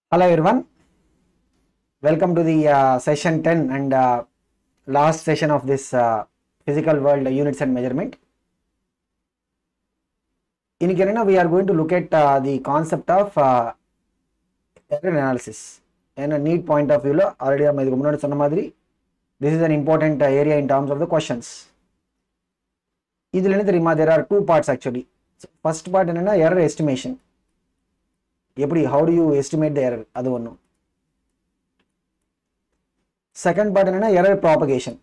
Hello everyone. Welcome to the uh, session 10 and uh, last session of this uh, physical world uh, units and measurement. இன்னைக்கு என்னன்னா we are going to look at uh, the concept of uh, error analysis. ஏன்னா NEET point of வியூவில் already நம்ம இதுக்கு முன்னாடி சொன்ன மாதிரி this is an important area in terms of the questions இதில் என்ன தெரியுமா there are two parts actually first part என்னன்னா எரர் எஸ்டிமேஷன் எப்படி how do you estimate the error அது ஒன்றும் செகண்ட் பார்ட் என்னன்னா எரர் ப்ராபகேஷன்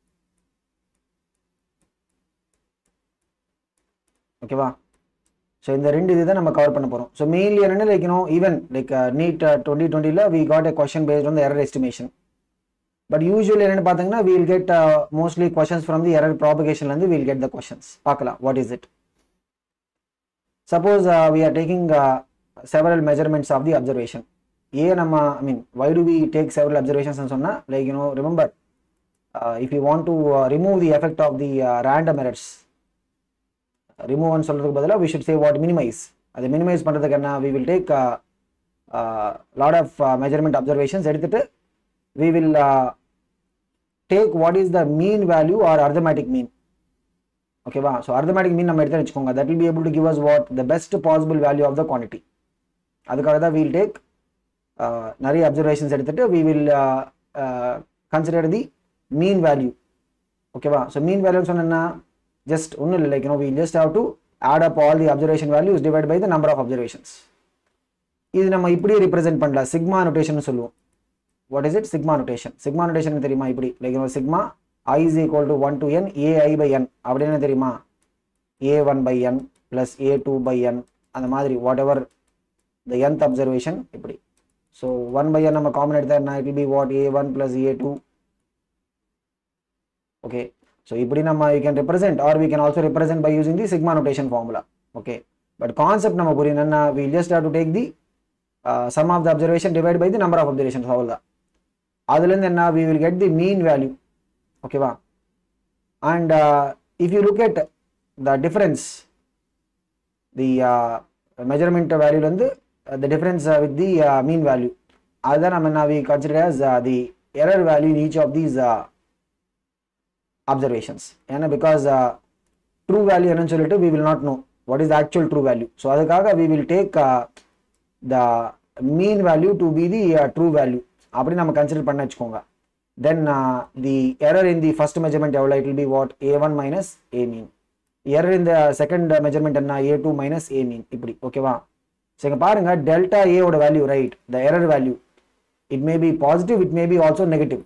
ஓகேவா ஸோ இந்த ரெண்டு இது தான் நம்ம கவர் பண்ண போகிறோம் ஸோ மெயின்லி என்னென்ன like you know even like NEET twenty டுவெண்ட்டியில் we got a question based on the error estimation but usually என்னென்னு பார்த்தீங்கன்னா we'll get mostly questions from the error ப்ராபகேஷன்லேருந்து வீல் கெட் த கொஷன்ஸ் பார்க்கலாம் what is it suppose we are taking several measurements of the observation ஏ நம்ம I mean why do we take several observations சொன்னால் like you know remember if you want to remove the effect of the random errors ரிமூவ்னு சொல்கிறதுக்கு பதிலாக we should say what minimise அதை minimise பண்ணுறதுக்கு என்ன we will take lot of measurement observations எடுத்துட்டு we will take what is the mean value or arithmetic mean ஓகேவா so arithmetic mean நம்ம எடுத்து வச்சுக்கோங்க that will be able to give us what the best possible value of the quantity அதுக்காக தான் we'll take நிறைய observations எடுத்துட்டு we will consider the mean value ஓகேவா so mean வேல்யூன்னு சொன்னா ஜஸ்ட் ஒன்றும் இல்லை like you know we just have to add up all the observation values divide by the number of observations இது நம்ம இப்படியே ரிப்ரசென்ட் பண்ணலாம் சிக்மா நோட்டேஷன் சொல்லுவோம் what is it sigma notation sigma notation தெரியுமா இப்படி like sigma i is equal to 1 to n ai by n அப்படின்னு தெரியுமா a1 by n plus a2 by n அந்த மாதிரி whatever the nth observation இப்படி so one by என் நம்ம common எடுத்தா என்ன it be what a one plus a two okay so இப்படி நம்ம you can represent or we can also represent by using the sigma notation formula okay but concept நம்ம புரியும் என்ன we just have to take the sum of the observation divide by the number of observations அவ்வளோதான் அதுலேருந்து என்ன we will get the mean value ஓகேவா and if you look at the difference the measurement வேல்யூலேருந்து the difference with the mean value அதுதான் நம்ம என்ன we consider as the error value in each of these observations ஏன்னா because true value என்னன்னு சொல்லிட்டு we will not know what is actual true value so அதுக்காக we will take the mean value to be the true value அப்படி நம்ம consider பண்ண வச்சுக்கோங்க then uh, the error in the first measurement எவ்வளோ it will be what a1 minus a mean error in the second measurement என்ன a2 minus a mean இப்படி ஓகேவா so இங்கே பாருங்க டெல்டா a ஓட value right the error value it may be positive it may be also negative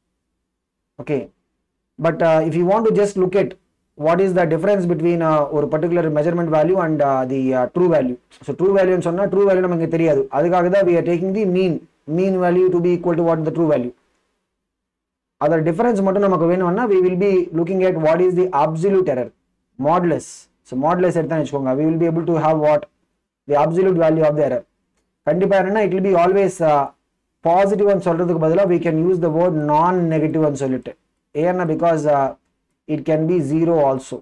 okay but if you want to just look at what is the difference between ஒரு particular measurement value and the true value so true வேல்யூன்னு சொன்னால் true value நமக்கு தெரியாது அதுக்காக தான் we are taking the mean mean value to be equal to what the true value அதோட difference மட்டும் நமக்கு வேணும்னா we will be looking at what is the absolute error modulus so modulus எடுத்தா வச்சுக்கோங்க we will be able to have what the absolute value of the error கண்டிப்பாக என்னன்னா it will be always பாசிட்டிவ்னு சொல்றதுக்கு பதிலாக we can use the word non நெகட்டிவ்னு சொல்லிட்டு ஏன்னா because it can be zero also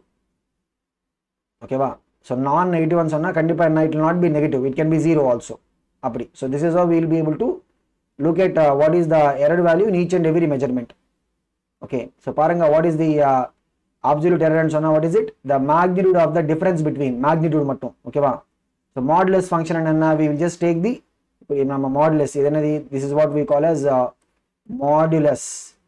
ஓகேவா ஸோ நான் நெகட்டிவ்னு சொன்னால் கண்டிப்பாக என்ன it will not be negative it can be zero also அப்படி so this is uh will be able to look at what is the error value in each and every measurement okay so பாருங்க what is the absolute எரர்னு சொன்னால் what is it the magnitude of the difference between magnitude மட்டும் ஓகேவா so modulus function என்ன we will just take the இப்போ நம்ம modulus இது என்னது this is what we call as modulus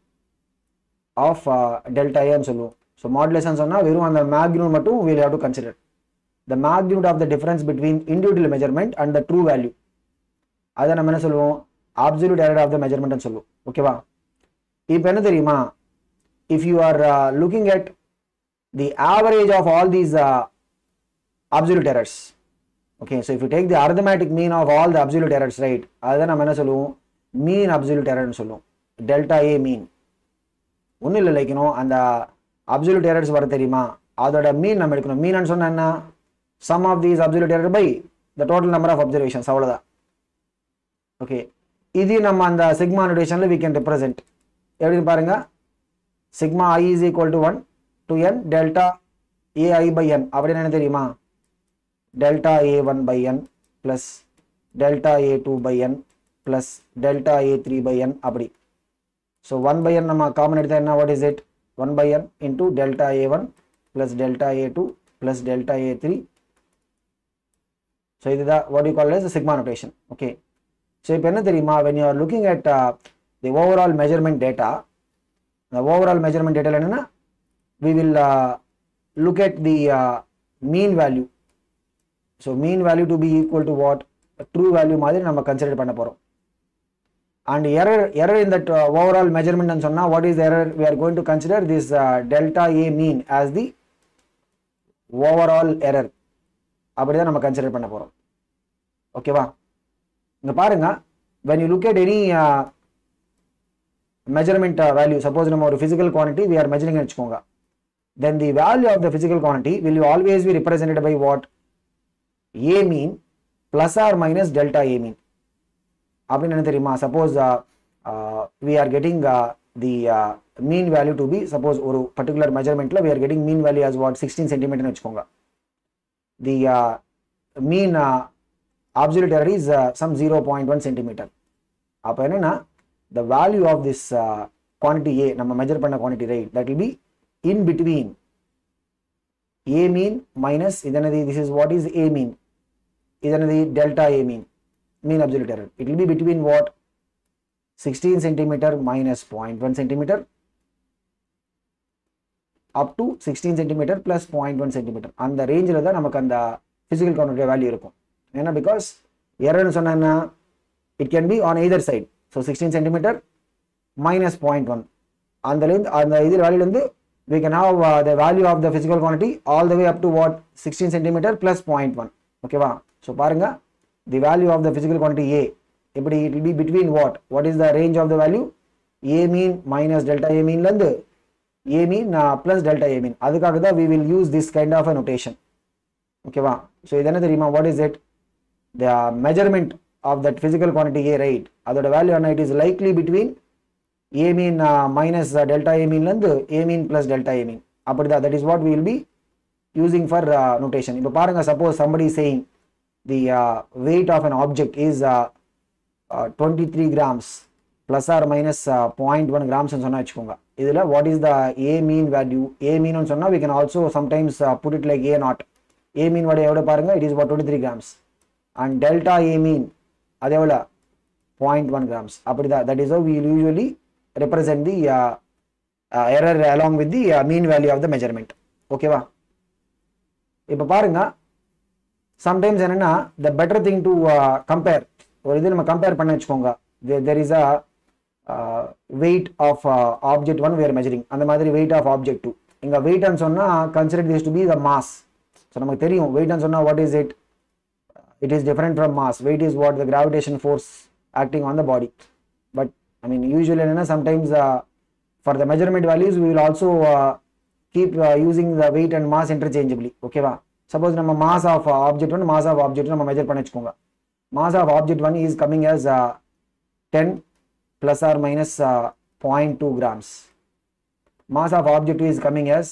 of delta ஏன்னு சொல்லுவோம் ஸோ மாடுலஸ்ன்னு சொன்னால் வெறும் அந்த மேக்னியூட் மட்டும் will have to consider the magnitude of the difference between individual measurement and the true value அதை நம்ம என்ன சொல்லுவோம் அப்சல்யூட் எரர் ஆஃப் த மெஜர்மெண்ட்னு சொல்லுவோம் ஓகேவா இப்போ என்ன தெரியுமா if you are looking at the average of all these absolute errors okay so if you take the arithmetic mean of all the absolute errors right அதுதான் நம்ம என்ன சொல்லுவோம் மீன் அப்சல்யூட் எரர்னு சொல்லுவோம் டெல்டா ஏ மீன் ஒன்றும் இல்லை லைக்கணும் அந்த அப்சல்யூட் எரர்ஸ் வர தெரியுமா அதோட மீன் நம்ம எடுக்கணும் மீன் சொன்னா என்ன sum of these absolute error by the total number of observations அவ்வளோதான் ஓகே இது நம்ம அந்த சிக்மா நோட்டேஷனில் வி கேன் ரெப்ரசென்ட் எப்படின்னு பாருங்க sigma i is equal to one to n delta a i by n அப்படின்னு என்ன தெரியுமா delta a one by n plus delta a two by n plus delta a three by n அப்படி so one by என் நம்ம common எடுத்தா என்ன what is it one by n into delta a one plus delta a two plus delta a three so இதுதான் what you call as sigma notation okay so இப்போ என்ன தெரியுமா when you are looking at the overall measurement data இந்த overall measurement டேட்டாவில் என்னென்னா we will uh, look at the uh, mean value so mean value to be equal to what true value மாதிரி நம்ம consider பண்ண போறோம் and error error in that uh, overall measurement னு சொன்னா what is the error we are going to consider this uh, delta a mean as the overall error அப்படிதான் நம்ம consider பண்ண போறோம் ஓகேவா இங்க பாருங்க when you look at any uh, measurement uh, value suppose நம்ம ஒரு physical quantity we are measuring னு வச்சுக்கோங்க then the value of the physical quantity will always be represented by what a mean plus or minus delta a mean அப்படின்னு என்ன தெரியுமா suppose we are getting uh, the uh, mean value to be suppose ஒரு particular measurementல we are getting mean value as what 16 centimeter னு வச்சுக்கோங்க the uh, mean uh, absolute error is uh, some 0.1 centimeter அப்போ என்னன்னா the value of this uh, quantity a நம்ம measure பண்ண quantity right that will be in between a mean minus இதனது this is what is a mean இதனது delta a mean mean absolute error it will be between what 16 centimeter minus 0.1 centimeter up to 16 centimeter plus 0.1 centimeter அந்த ரேஞ்சில் தான் நமக்கு அந்த physical quantity value இருக்கும் ஏன்னா because எரர்னு சொன்னா it can be on either side so sixteen centimetre minus point one அதுலேருந்து அந்த இது வேல்யூலேருந்து we can have uh, the value of the physical quantity all the way up to what 16 centimeter plus 0.1 ஓகேவா so பாருங்க the value of the physical quantity a எப்படி it will be between what what is the range of the value a mean minus delta a mean லேருந்து a mean uh, plus delta a mean அதுக்காக தான் we will use this kind of a notation ஓகேவா so இது என்ன தெரியுமா what is it the measurement of that physical quantity a right அதோட value என்ன it is likely between a mean uh, minus uh, delta a mean லந்து a mean plus delta a mean அப்படிதான் that is what we will be using for uh, notation இப்போ பாருங்க suppose somebody is saying the uh, weight of an object is uh, uh, 23 grams plus or minus uh, 0.1 grams னு சொன்னா வச்சுக்கோங்க இதுல what is the a mean value a mean னு சொன்னா we can also sometimes uh, put it like a naught a mean value எவ்வளவு பாருங்க it is about 23 grams and delta a mean அது எவ்வளவு 0.1 grams அப்படிதான் that is how we will usually represent the uh, uh, error along with the uh, mean value of the measurement ஓகேவா இப்போ பாருங்க sometimes என்னன்னா the better thing to compare ஒரு இது நம்ம கம்பேர் பண்ண வச்சுக்கோங்க there is a weight of object one we're measuring அந்த மாதிரி வெயிட் ஆஃப் ஆப்ஜெக்ட் டூ இங்கே வெயிட்னு சொன்னால் consider this to be the mass so நமக்கு தெரியும் வெயிட்னு சொன்னால் what is it it is different from mass weight is what the gravitation force acting on the body but i mean usually you know, sometimes uh, for the measurement values we will also uh, keep uh, using the weight and mass interchangeably okay va suppose நம்ம mass of uh, object 1 mass of object 2 நம்ம measure பண்ண வச்சுக்கோங்க mass of object 1 is coming as uh, 10 plus or minus uh, 0.2 grams mass of object 2 is coming as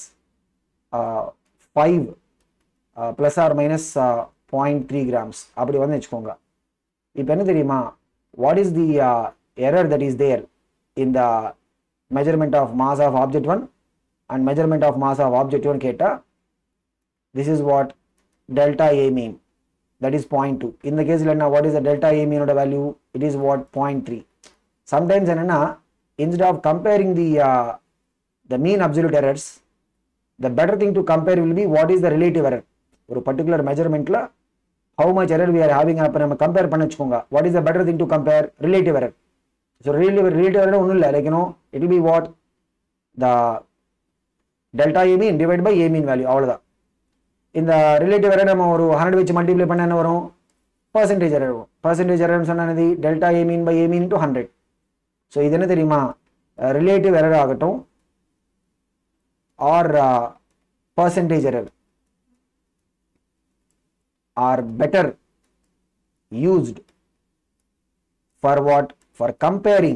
uh, 5 uh, plus or minus uh, point three grams அப்படி வந்து வச்சுக்கோங்க இப்போ என்ன தெரியுமா what is the error that is there in the measurement of mass of object one and measurement of mass of object one கேட்டால் this is what delta a mean that is point two இந்த கேஸில் என்ன what is the delta a மீனோட value it is what point three sometimes என்னென்னா instead of comparing the the mean absolute errors the better thing to compare will be what is the relative error ஒரு particular மெஜர்மெண்ட்டில் how much error we are having அப்போ நம்ம compare பண்ண வச்சுக்கோங்க what is the better thing to compare relative error so relative relative error ஒன்றும் இல்லை like you know it will be what the delta a mean divide by a mean value அவ்வளோதான் இந்த relative error நம்ம ஒரு hundred வச்சு multiply பண்ண என்ன வரும் பர்சன்டேஜ் எரர் வரும் பர்சன்டேஜ் எரர்னு சொன்னது delta a mean by a mean to hundred so இது என்ன தெரியுமா ரிலேட்டிவ் எரர் ஆகட்டும் or percentage error are better used for what for comparing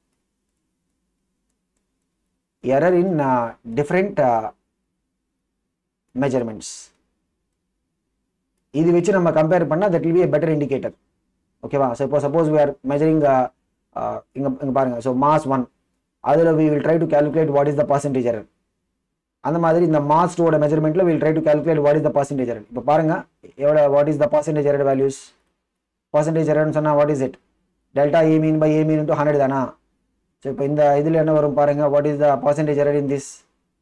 error in uh, different uh, measurements இது வச்சு நம்ம கம்பேர் பண்ணா that will be a better indicator ஓகேவா so இப்போ suppose we are measuring uh, uh, இங்க இங்க பாருங்க ஸோ மாஸ் ஒன் அதில் we will try to calculate what is the percentage error அந்த மாதிரி இந்த மாஸ் டூவோட மெஜர்மெண்ட்ல will try to calculate what is the percentage error இப்போ பாருங்க எவ்வளோ what is the percentage error values percentage எரர்னு சொன்னா what is it delta a mean by a mean into hundred தானா ஸோ இப்போ இந்த இதில் என்ன வரும் பாருங்க what is the percentage error in this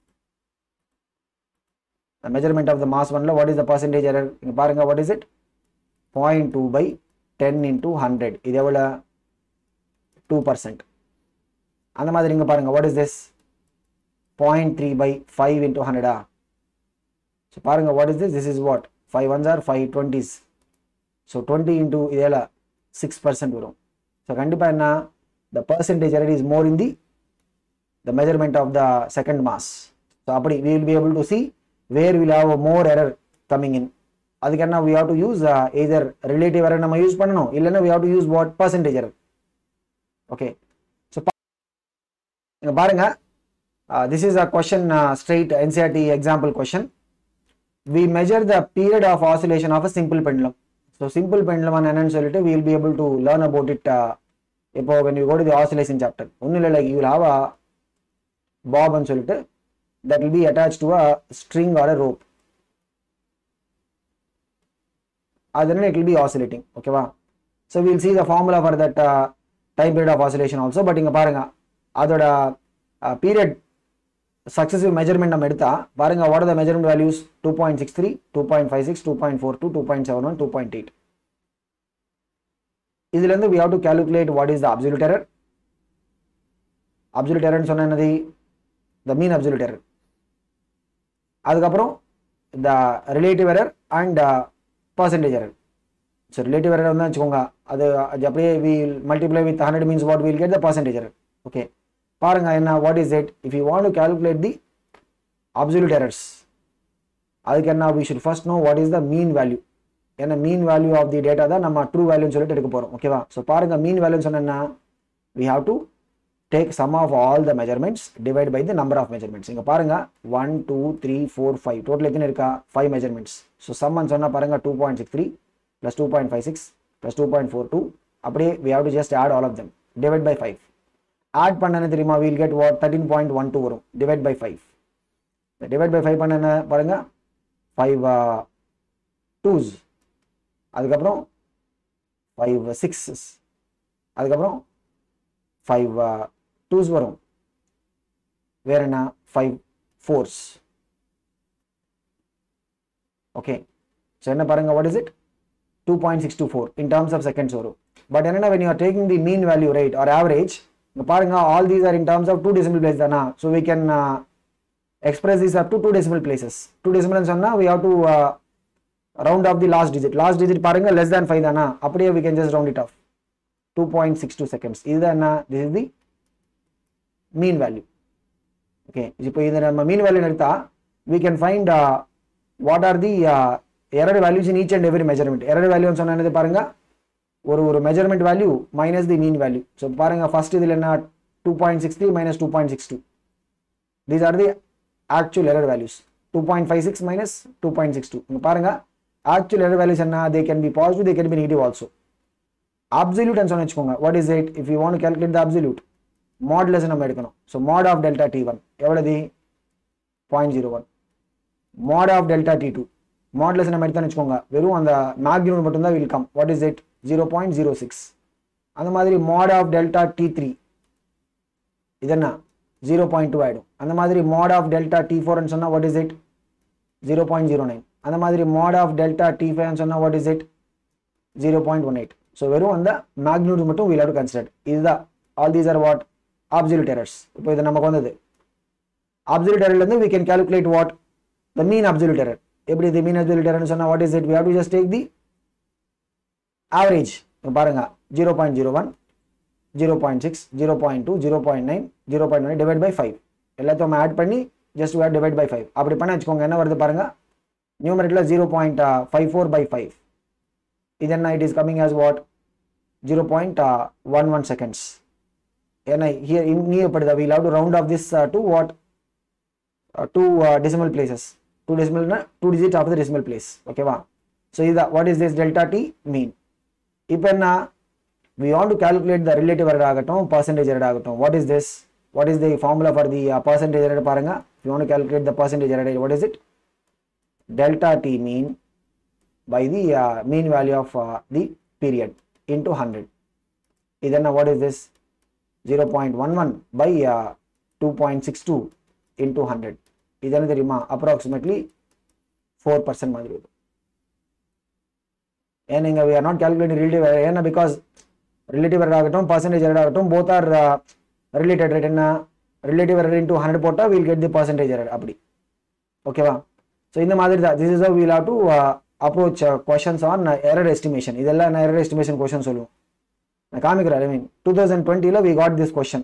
measurement of the mass ஒன்ல what is the percentage error இங்கே பாருங்க what is it point two by ten into hundred இது எவ்வளோ டூ பர்சன்ட் அந்த மாதிரி இங்கே பாருங்க what is this point three by five into ஹண்ட்ரடா ஸோ பாருங்க what is this this is what five ones are five twenties so twenty into இதில் six percent வரும் ஸோ கண்டிப்பாக என்ன the percentage error is more in the the measurement of the second mass so அப்படி we will be able to see where we'll have a more error coming in அதுக்கு என்ன we have to use uh, either relative error நம்ம use பண்ணணும் இல்லைன்னா we have to use what percentage error okay so பா- இங்க பாருங்க uh, this is a question uh, straight NCERT example question we measure the period of oscillation of a simple pendulum so simple pendulum என்னன்னு சொல்லிட்டு we will be able to learn about it uh, இப்போ when you go to the oscillation chapter ஒன்றும் இல்லை like you will have a bob ன்னு சொல்லிட்டு that will be attached to a string or a rope then it will be oscillating ஓகேவா so we'll see the formula for that uh, time period of oscillation also but இங்க பாருங்க அதோட period successive measurement நம்ம எடுத்தா பாருங்க what are the measurement values two point six three two point five six two point four two two point seven one two point eight இதுலேருந்து we have to calculate what is the absolute error absolute error சொன்னா என்னது the mean absolute error அதுக்கப்புறம் the relative error and percentage error so relative error வந்து வச்சுக்கோங்க அது அது அப்படியே we multiply with hundred means what will get the percentage error okay பாருங்க என்ன what is it if you want to calculate the absolute errors அதுக்கு என்ன we should first know what is the mean value ஏன்னா mean value of the data தான் நம்ம true வேல்யூன்னு சொல்லிட்டு எடுக்க போகிறோம் ஓகேவா ஸோ பாருங்க மீன் வேல்யூன்னு சொன்னா we have to take sum of all the measurements divide by the number of measurements இங்க பாருங்க 1 2 3 4 5 டோட்டல் எத்தனை இருக்கா 5 measurements so sum ன்னு சொன்னா பாருங்க 2.63 plus 2.56 plus 2.42 அப்படியே we have to just add all of them divide by 5 add பண்ணனு தெரியுமா we'll get what 13.12 வரும் divide by 5 இந்த divide by 5 பண்ணன பாருங்க 5 uh, 2s அதுக்கப்புறம் 5 6s அதுக்கப்புறம் 5 uh, டூஸ் வரும் வேற என்ன ஃபைவ் ஃபோர்ஸ் ஓகே ஸோ என்ன பாருங்க what is it two point six two four in terms of seconds வரும் பட் என்னன்னா when you are taking the mean value right or average இங்கே பாருங்க all these are in terms of two decimal place தானா so we can express these up to two decimal places two decimal சொன்னால் we have to round off the last digit last digit பாருங்க less than five தானா அப்படியே we can just round it off two point six two seconds இதுதான் என்ன this is the mean value okay இப்போ இது நம்ம mean value எடுத்தா we can find uh, what are the uh, error values in each and every measurement error value சொன்னா என்னது பாருங்க ஒரு ஒரு measurement value minus the mean value so பாருங்க ஃபர்ஸ்ட் இதில் என்ன two point six three minus two point six two these are the actual error values two point five six minus two point six two இங்கே பாருங்க actual error values என்ன they can be positive they can be negative also absolute சொன்ன வச்சுக்கோங்க what is it if you want calculate the absolute modulus நம்ம எடுக்கணும் so Mat of delta t one எவ்வளவு point zero one mod of delta t two modulus நம்ம எடுத்தோம்னு வச்சுக்கோங்க வெறும் அந்த மேக்னியூட் மட்டும்தான் will come what is it zero point zero six அந்த மாதிரி mod of delta t three இது என்ன ஜீரோ பாயிண்ட் டூ ஆகிடும் அந்த மாதிரி மாட் ஆஃப் டெல்டா டி ஃபோர்னு சொன்னால் what is it zero point zero nine அந்த மாதிரி மாட் ஆஃப் டெல்டா டி ஃபைவ்னு சொன்னால் what is it zero point one eight so வெறும் அந்த மேக்னியூட் மட்டும் வீல் ஹவ் டு கன்சிடர் இதுதான் all these are what absolute errors இப்போ இது நமக்கு வந்தது அப்சல்யூட் எரர்லேருந்து we can calculate what the mean absolute error எப்படி இது மீன் absolute error சொன்னா what is it we have to just take the average இப்ப பாருங்க zero point zero one zero point six zero point two zero point nine zero point one divide by five எல்லாத்தையும் நம்ம add பண்ணி just where divide by five அப்படி பண்ண வச்சுக்கோங்க என்ன வருது பாருங்க நியூமரேட்டில் zero point five four by five இது என்ன it is coming as what zero point one one seconds ஏன்னா ஹியர் இங்கே எப்படி we love to round off this to what two decimal places two டெசிமல்னா two digit of the decimal place ஓகேவா so இதுதான் what is this delta t mean இப்போ என்ன we want to calculate the relative error ஆகட்டும் percentage error ஆகட்டும் what is this what is the formula for the uh, percentage error பாருங்க if you want to calculate the percentage error rate what is it delta t mean by the uh, mean value of uh, the period into 100 இதென்ன what is this 0.11 by uh, 2.62 into 100 இது என்ன தெரியுமா approximately 4% மாதிரி வரும் ஏன்னா இங்க we are not calculating relative error ஏன்னா because relative error ஆகட்டும் percentage error ஆகட்டும் both are uh, related rate என்ன relative error into 100 போட்டா we'll get the percentage error அப்படி ஓகேவா ஸோ இந்த மாதிரி தான் this is how we'll have to uh, approach uh, questions on uh, error estimation இதெல்லாம் நான் error estimation question சொல்லுவோம் நான் காமிக்கிறேன் ஐ மீன் டூ தௌசண்ட் டுவெண்ட்டியில் we got this question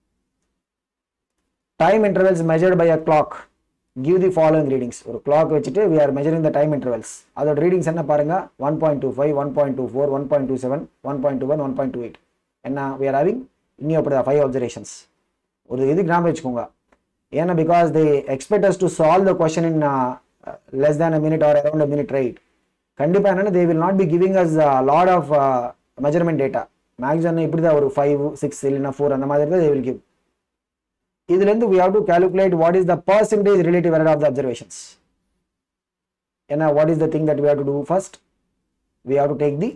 time intervals measured by a clock give the following readings ஒரு clock வச்சுட்டு we are measuring the time intervals அதோட readings என்ன பாருங்க one point two five one point two four one point two seven one point two one one point two eight என்ன we are having இன்னும் அப்படி five observations ஒரு இது gram வச்சுக்கோங்க ஏன்னா because they expect us to solve the question in less than a minute or around a minute right கண்டிப்பாக என்னன்னா they will not be giving us lot of measurement data maximum இப்படி தான் ஒரு five six இல்லைன்னா four அந்த மாதிரி தான் they will give இதுலேருந்து we have to calculate what is the percentage relative error of the observations ஏன்னா what is the thing that we have to do first we have to take the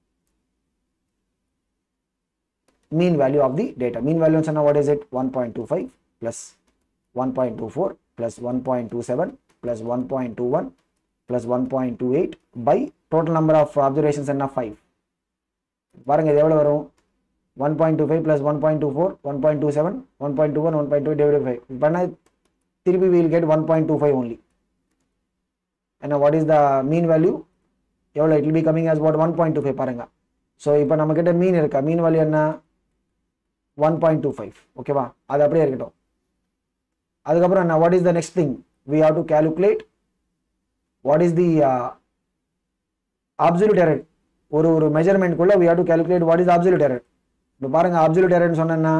mean value of the data mean value சொன்னா what is it 1.25 plus 1.24 plus 1.27 plus 1.21 plus 1.28 by total number of observations என்ன 5 பாருங்க இது எவ்வளவு வரும் 1.25 plus 1.24 1.27 1.21 1.2 divided by 5 பண்ணா திருப்பி we will get 1.25 only and what is the mean value எவ்வளோ it will be coming as what 1.25 பாருங்க so இப்போ நம்ம கிட்ட மீன் இருக்கா மீன் வேல்யூ என்ன ஒன் பாயிண்ட் டூ ஃபைவ் ஓகேவா அது அப்படியே இருக்கட்டும் அதுக்கப்புறம் என்ன what is the next thing we have to calculate what is the absolute error ஒரு ஒரு மெஜர்மெண்ட்குள்ள we have to calculate what is absolute error இப்போ பாருங்க அப்சல்யூட் எரர்னு சொன்னா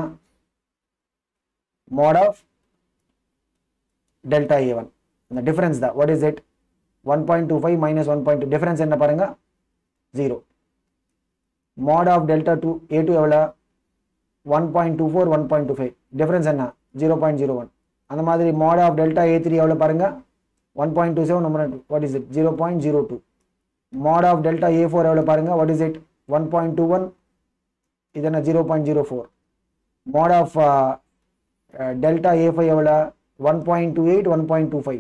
mod of delta a one இந்த டிஃபரன்ஸ் தான் what is it one point two five minus one point two difference என்ன பாருங்க zero mode of delta two a two எவ்வளோ one point two four one point two five difference என்ன zero point zero one அந்த மாதிரி mod of delta a three எவ்வளோ பாருங்க one point two seven number what is it zero point zero two mod of delta a four எவ்வளோ பாருங்க what is it one point two one இது என்ன zero point zero four mod of delta a five எவ்வளோ one point two eight one point two five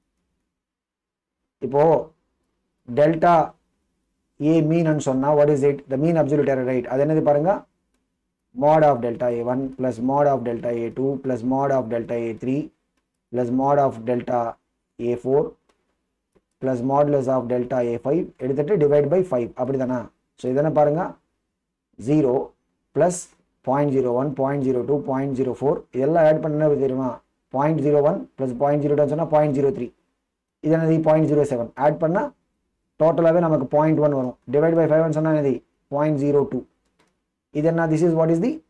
இப்போ delta a mean சொன்னா what is it the mean absolute error right அது என்னது பாருங்க mod of delta a1 plus mod of delta a2 plus mod of delta a3 plus mod of delta a4 plus modulus of delta a5 எடுத்துட்டு divide by 5 அப்படிதானா so இதென்ன பாருங்க 0 plus 0.01 0.02 0.04 இதெல்லாம் add பண்ண தெரியுமா 0.01 plus 0.02 சொன்னா 0.03 இது என்னது 0.07 ஆட் பண்ணா டோட்டலாகவே நமக்கு 0.1 வரும் டிவைட் பை ஃபைவ் சொன்னா என்னது 0.02 இது என்ன this is what is the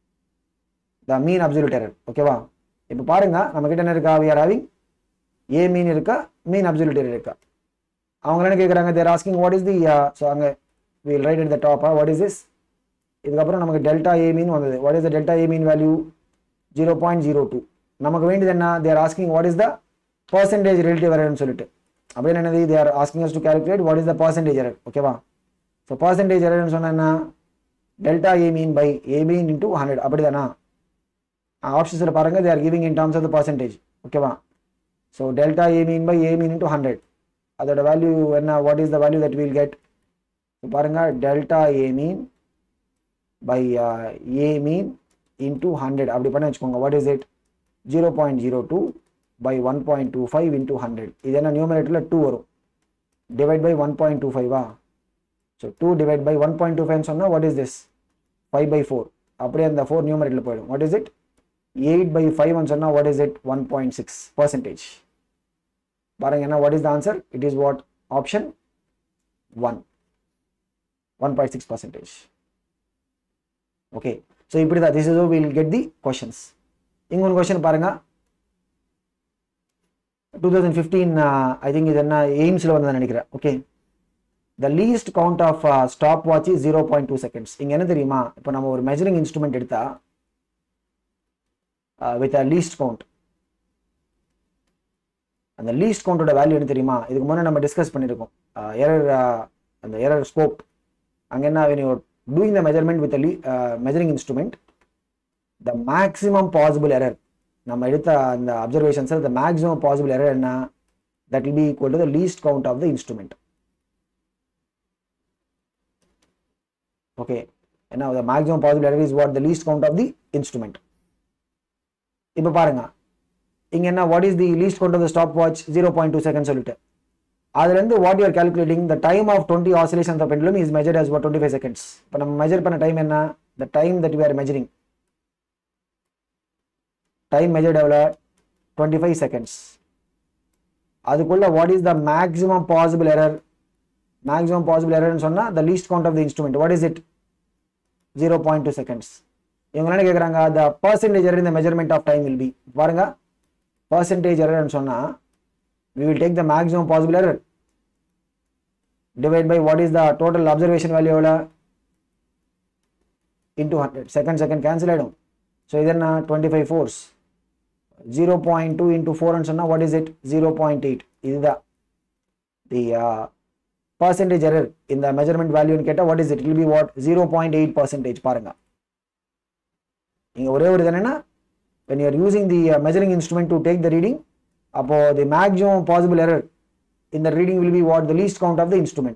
the mean absolute error ஓகேவா இப்போ பாருங்க நம்ம கிட்ட என்ன இருக்கா we are having a mean இருக்கா மீன் அப்சல்யூட் எரர் இருக்கா அவங்க என்ன கேட்குறாங்க they're asking what is the so அங்கே will write at the top what is this இதுக்கப்புறம் நமக்கு டெல்டா ஏ மீன் வந்தது what is the delta a mean value zero point zero two நமக்கு வேண்டியது என்ன they're asking what is the percentage relative எரர்னு சொல்லிட்டு அப்படின்னு என்னது they're asking us to calculate what is the percentage error ஓகேவா so percentage எரர்னு சொன்னா என்ன delta a mean by a mean into hundred அப்படிதானா ஆப்ஷன்ஸில் பாருங்க they are giving in terms of the percentage ஓகேவா so delta a mean by a mean into hundred அதோட value என்ன what is the value that will get பாருங்க delta a mean by a mean into hundred அப்படி பண்ண வச்சுக்கோங்க what is it zero point zero two by one point two five into hundred இது என்ன நியூமரேட்டரில் two வரும் divide by one point two ஃபைவா so two divide by one point two five சொன்னால் what is this five by four அப்படியே அந்த four நியூமரேட்டில் போயிடும் what is it eight by five சொன்னால் what is it one point six percentage பாருங்க என்ன what is the answer it is what option one one point six percentage okay so இப்படி தான் this is will get the questions இங்கே ஒரு question பாருங்க two thousand fifteen I think இது என்ன எய்ம்ஸில் வந்ததை நினைக்கிறேன் okay the least count of stop watch zero point two seconds இங்கே என்ன தெரியுமா இப்போ நம்ம ஒரு மெஜரிங் இன்ஸ்ட்ருமெண்ட் எடுத்தா வித் அ லீஸ்ட் கவுண்ட் அந்த லீஸ்ட் கவுண்டோட வேல்யூ என்ன தெரியுமா இதுக்கு முன்னே நம்ம டிஸ்கஸ் பண்ணியிருக்கோம் எரர் அந்த எரர் ஸ்கோப் அங்கே என்ன when you're doing the measurement with a le- uh, measuring instrument the maximum possible error நம்ம எடுத்த அந்த அப்சர்வேஷன்ஸில் the maximum possible error என்ன that will be equal to the least count of the instrument okay and now the maximum possible error is what the least count of the instrument இப்போ பாருங்க இங்க என்ன what is the least count of the stop watch zero point two second சொல்லிட்டு அதுலேருந்து what you are calculating the time of 20 oscillation of the pendulum is measured as what 25 seconds இப்போ நம்ம measure பண்ண time என்ன the time that we are measuring time measured எவ்வளோ twenty five seconds அதுக்குள்ள what is the maximum possible error maximum possible எரர்னு சொன்னால் the least count of the instrument what is it zero point two seconds இவங்க என்ன கேட்குறாங்க the percentage error இந்த measurement of time will be பாருங்க percentage எரர்னு சொன்னால் we will take the maximum possible error divide by what is the total observation value எவ்வளோ into 100 second second cancel ஆயிடும் so இது என்ன twenty five fours zero point two into ஃபோர்னு சொன்னால் what is it zero point eight இதுதான் the percentage error இந்த measurement வேல்யூன்னு கேட்டால் what is it will be what zero point eight percentage பாருங்க இங்கே ஒரே ஒரு இது என்னன்னா when you are using the uh, measuring instrument to take the reading அப்போ the maximum possible error in the reading will be what the least count of the instrument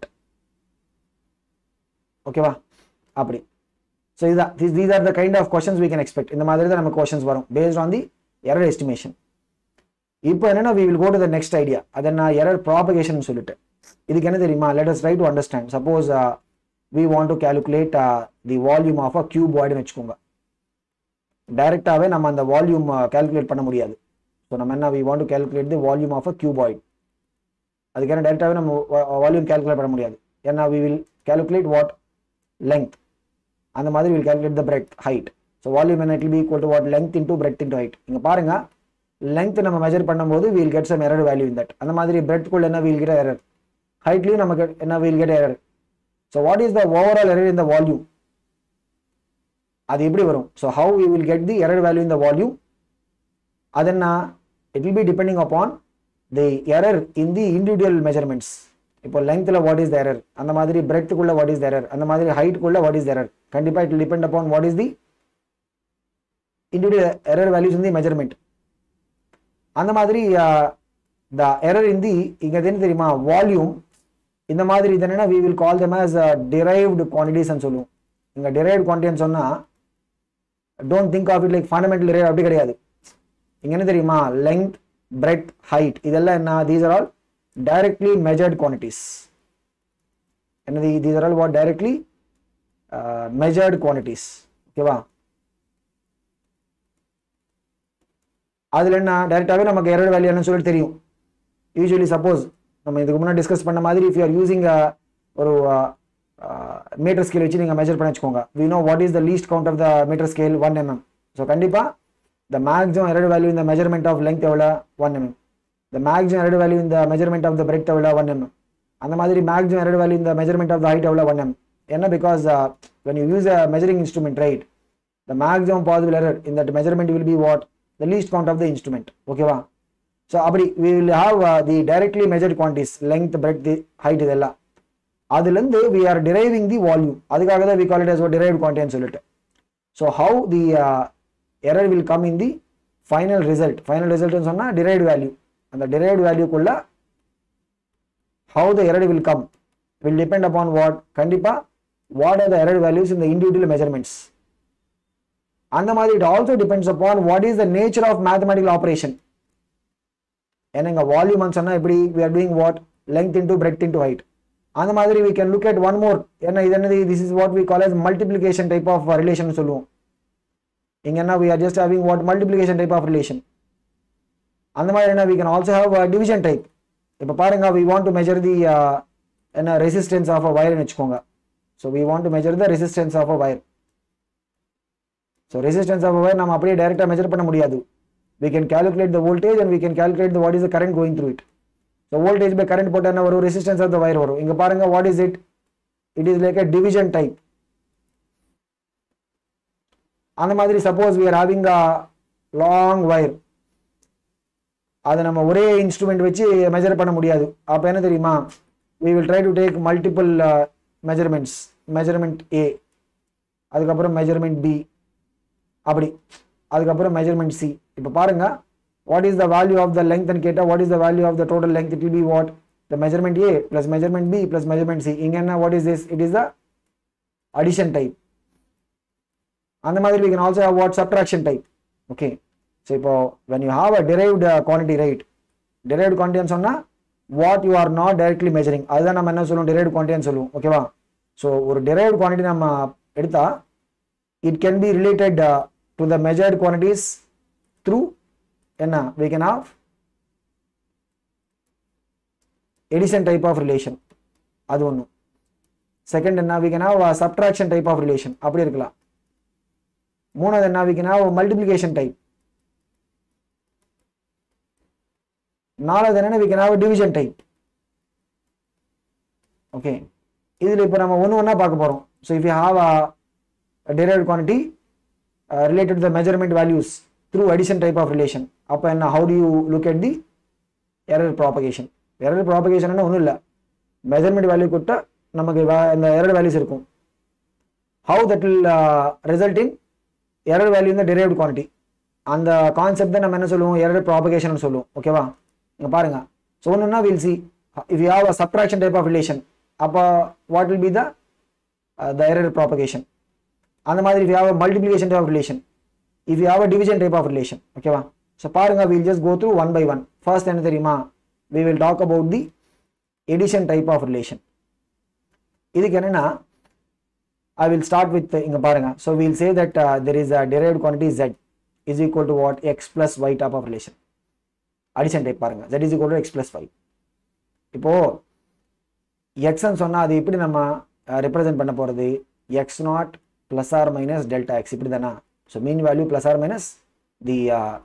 ஓகேவா அப்படி so இதுதான் these are the kind of questions we can expect இந்த மாதிரி தான் நமக்கு questions வரும் based on the error estimation இப்போ என்னன்னா we will go to the next idea அது என்ன எரர் ப்ராபகேஷன் சொல்லிட்டு இதுக்கு என்ன தெரியுமா let us try to understand suppose uh, we want to calculate uh, the volume of a cuboid வச்சுக்கோங்க டைரெக்டாகவே நம்ம அந்த வால்யூம் கால்குலேட் பண்ண முடியாது ஸோ நம்ம என்ன we want to calculate the volume of a cuboid அதுக்கான டைரெக்டாகவே நம்ம வால்யூம் கால்குலேட் பண்ண முடியாது ஏன்னா we will calculate what length அந்த மாதிரி will calculate the breadth height so volume என்ன it be equal to what length into breadth into height இங்கே பாருங்க லெங்க் நம்ம மெஜர் பண்ணும்போது we'll get some error value in that அந்த மாதிரி பிரெட்குள்ள என்ன வீல் கெட் எரர் ஹைட்லையும் நமக்கு என்ன we'll get error so what is the overall error in the volume அது எப்படி வரும் so how we will get the error value in the volume அது என்ன it will be depending upon the error in the individual measurements இப்போ லெங்க்த்தில் what is the error அந்த மாதிரி பிரெத்துக்குள்ள வாட் இஸ் த எரர் அந்த மாதிரி ஹைட்டுக்குள்ள வாட் இஸ் த எரர் கண்டிப்பாக it depend upon what is the individual error values in the measurement அந்த மாதிரி த எரர் இன் தி இங்கே என்ன தெரியுமா வால்யூம் இந்த மாதிரி இது என்னன்னா we will call them as derived குவான்டிட்டிஸ்ன்னு சொல்லுவோம் இங்கே டிரைவ்டு குவான்டிட்டின்னு சொன்னால் don't think of it like fundamental derive அப்படி கிடையாது இங்க என்ன தெரியுமா லெங்க் பிரெட் ஹைட் இதெல்லாம் என்ன these are all directly measured quantities என்னது these are all what directly measured quantities ஓகேவா அதில் என்ன டைரெக்டாகவே நமக்கு எரர் வேல்யூ என்னன்னு சொல்லிட்டு தெரியும் யூஸ்வலி சப்போஸ் நம்ம இதுக்கு முன்னாடி டிஸ்கஸ் பண்ண மாதிரி இஃப் யூ ஆர் யூசிங் ஒரு மீட்டர் ஸ்கேல் வச்சு நீங்கள் மெஜர் பண்ணி வச்சுக்கோங்க we know what is the least count of the metre scale one mm so கண்டிப்பாக the maximum error value in the measurement of length எவ்வளோ one mm the maximum error value in the measurement of the breadth எவ்வளோ one mm அந்த மாதிரி maximum error value in the measurement of the height எவ்வளோ one mm ஏன்னா because when you use a measuring instrument right the maximum possible error in that measurement will be what the least count of the instrument ஓகேவா so அப்படி we will have uh, the directly measured quantities length breadth height இதெல்லாம் அதுலேருந்து we are deriving the volume அதுக்காக தான் we call it as a derived quantity ன்னு சொல்லிட்டு so how the uh, error will come in the final result final result னு சொன்னா derived value அந்த derived value குள்ள how the error will come will depend upon what கண்டிப்பா what are the error values in the individual measurements அந்த மாதிரி it also depends upon what is the nature of mathematical operation ஏன்னா இங்க volume சொன்னா எப்படி we are doing what length into breadth into height அந்த மாதிரி we can look at one more ஏன்னா இது என்னது this is what we call as multiplication type of relation சொல்லுவோம் இங்க என்ன we are just having what multiplication type of relation அந்த மாதிரி என்ன we can also have a division type இப்போ பாருங்க we want to measure the uh, என்ன resistance of a wire னு வச்சுக்கோங்க so we want to measure the resistance of a wire so resistance of a wire நம்ம அப்படியே டைரக்டா measure பண்ண முடியாது we can calculate the voltage and we can calculate the what is the current going through it so voltage by current போட்டால் என்ன வரும் resistance of the wire வரும் இங்கே பாருங்க what is it it is like a division type அந்த மாதிரி suppose we are having a long wire அதை நம்ம ஒரே இன்ஸ்ட்ருமெண்ட் வச்சு மெஜர் பண்ண முடியாது அப்போ என்ன தெரியுமா we will try to take multiple uh, measurements measurement A அதுக்கப்புறம் மெஜர்மெண்ட் பி அப்படி அதுக்கப்புறம் மெஜர்மெண்ட் சி இப்போ பாருங்க what is the value of the லெங்க்னு கேட்டால் what is the value of the total length it will be what the measurement A plus measurement B plus measurement C இங்கே என்ன what is this it is the addition type அந்த மாதிரி we can also have what subtraction type okay so இப்போ when you have a derived uh, quantity right derived quantity ன்னு சொன்னா what you are not directly measuring அதுதான் நம்ம என்ன சொல்லுவோம் derived quantity ன்னு சொல்லுவோம் ஓகேவா ஸோ ஒரு derived quantity நம்ம எடுத்தா it can be related uh, to the measured quantities through என்ன we can have addition type of relation அது ஒன்று செகண்ட் என்ன we can have a subtraction type of relation அப்படி இருக்கலாம் மூணாவது என்ன we can have a multiplication type நாலாவது என்னன்னா we can have a division type okay இதில் இப்போ நம்ம ஒன்று ஒன்றா பார்க்க போகிறோம் so if you have a derived quantity uh, related to the measurement values through addition type of relation அப்போ என்ன how do you look at the error propagation error propagation ஒன்றும் இல்லை மெஷர்மெண்ட் வேல்யூ கொடுத்தா நமக்கு வ- இந்த எரர் வேல்யூஸ் இருக்கும் how that will uh, result in error value in the derived quantity அந்த கான்செப்ட் தான் நம்ம என்ன சொல்லுவோம் எரர் ப்ராபகேஷன் சொல்லுவோம் ஓகேவா இங்க பாருங்க ஸோ ஒன்றுனா will see if you have a subtraction type of relation அப்போ what will be the the error propagation அந்த மாதிரி if you have a multiplication type of relation if you have a division type of relation ஓகேவா so பாருங்க will just go through one by one first என்ன தெரியுமா we will talk about the addition type of relation இதுக்கு என்னன்னா I will start with uh, இங்க பாருங்க so we'll say that uh, there is a derived quantity z is equal to what x plus y type of relation addition type பாருங்க z is equal to x plus y இப்போ x ன்னு சொன்னா அது எப்படி நம்ம represent பண்ண போறது x naught plus or minus delta x இப்படி தானா so mean value plus or minus the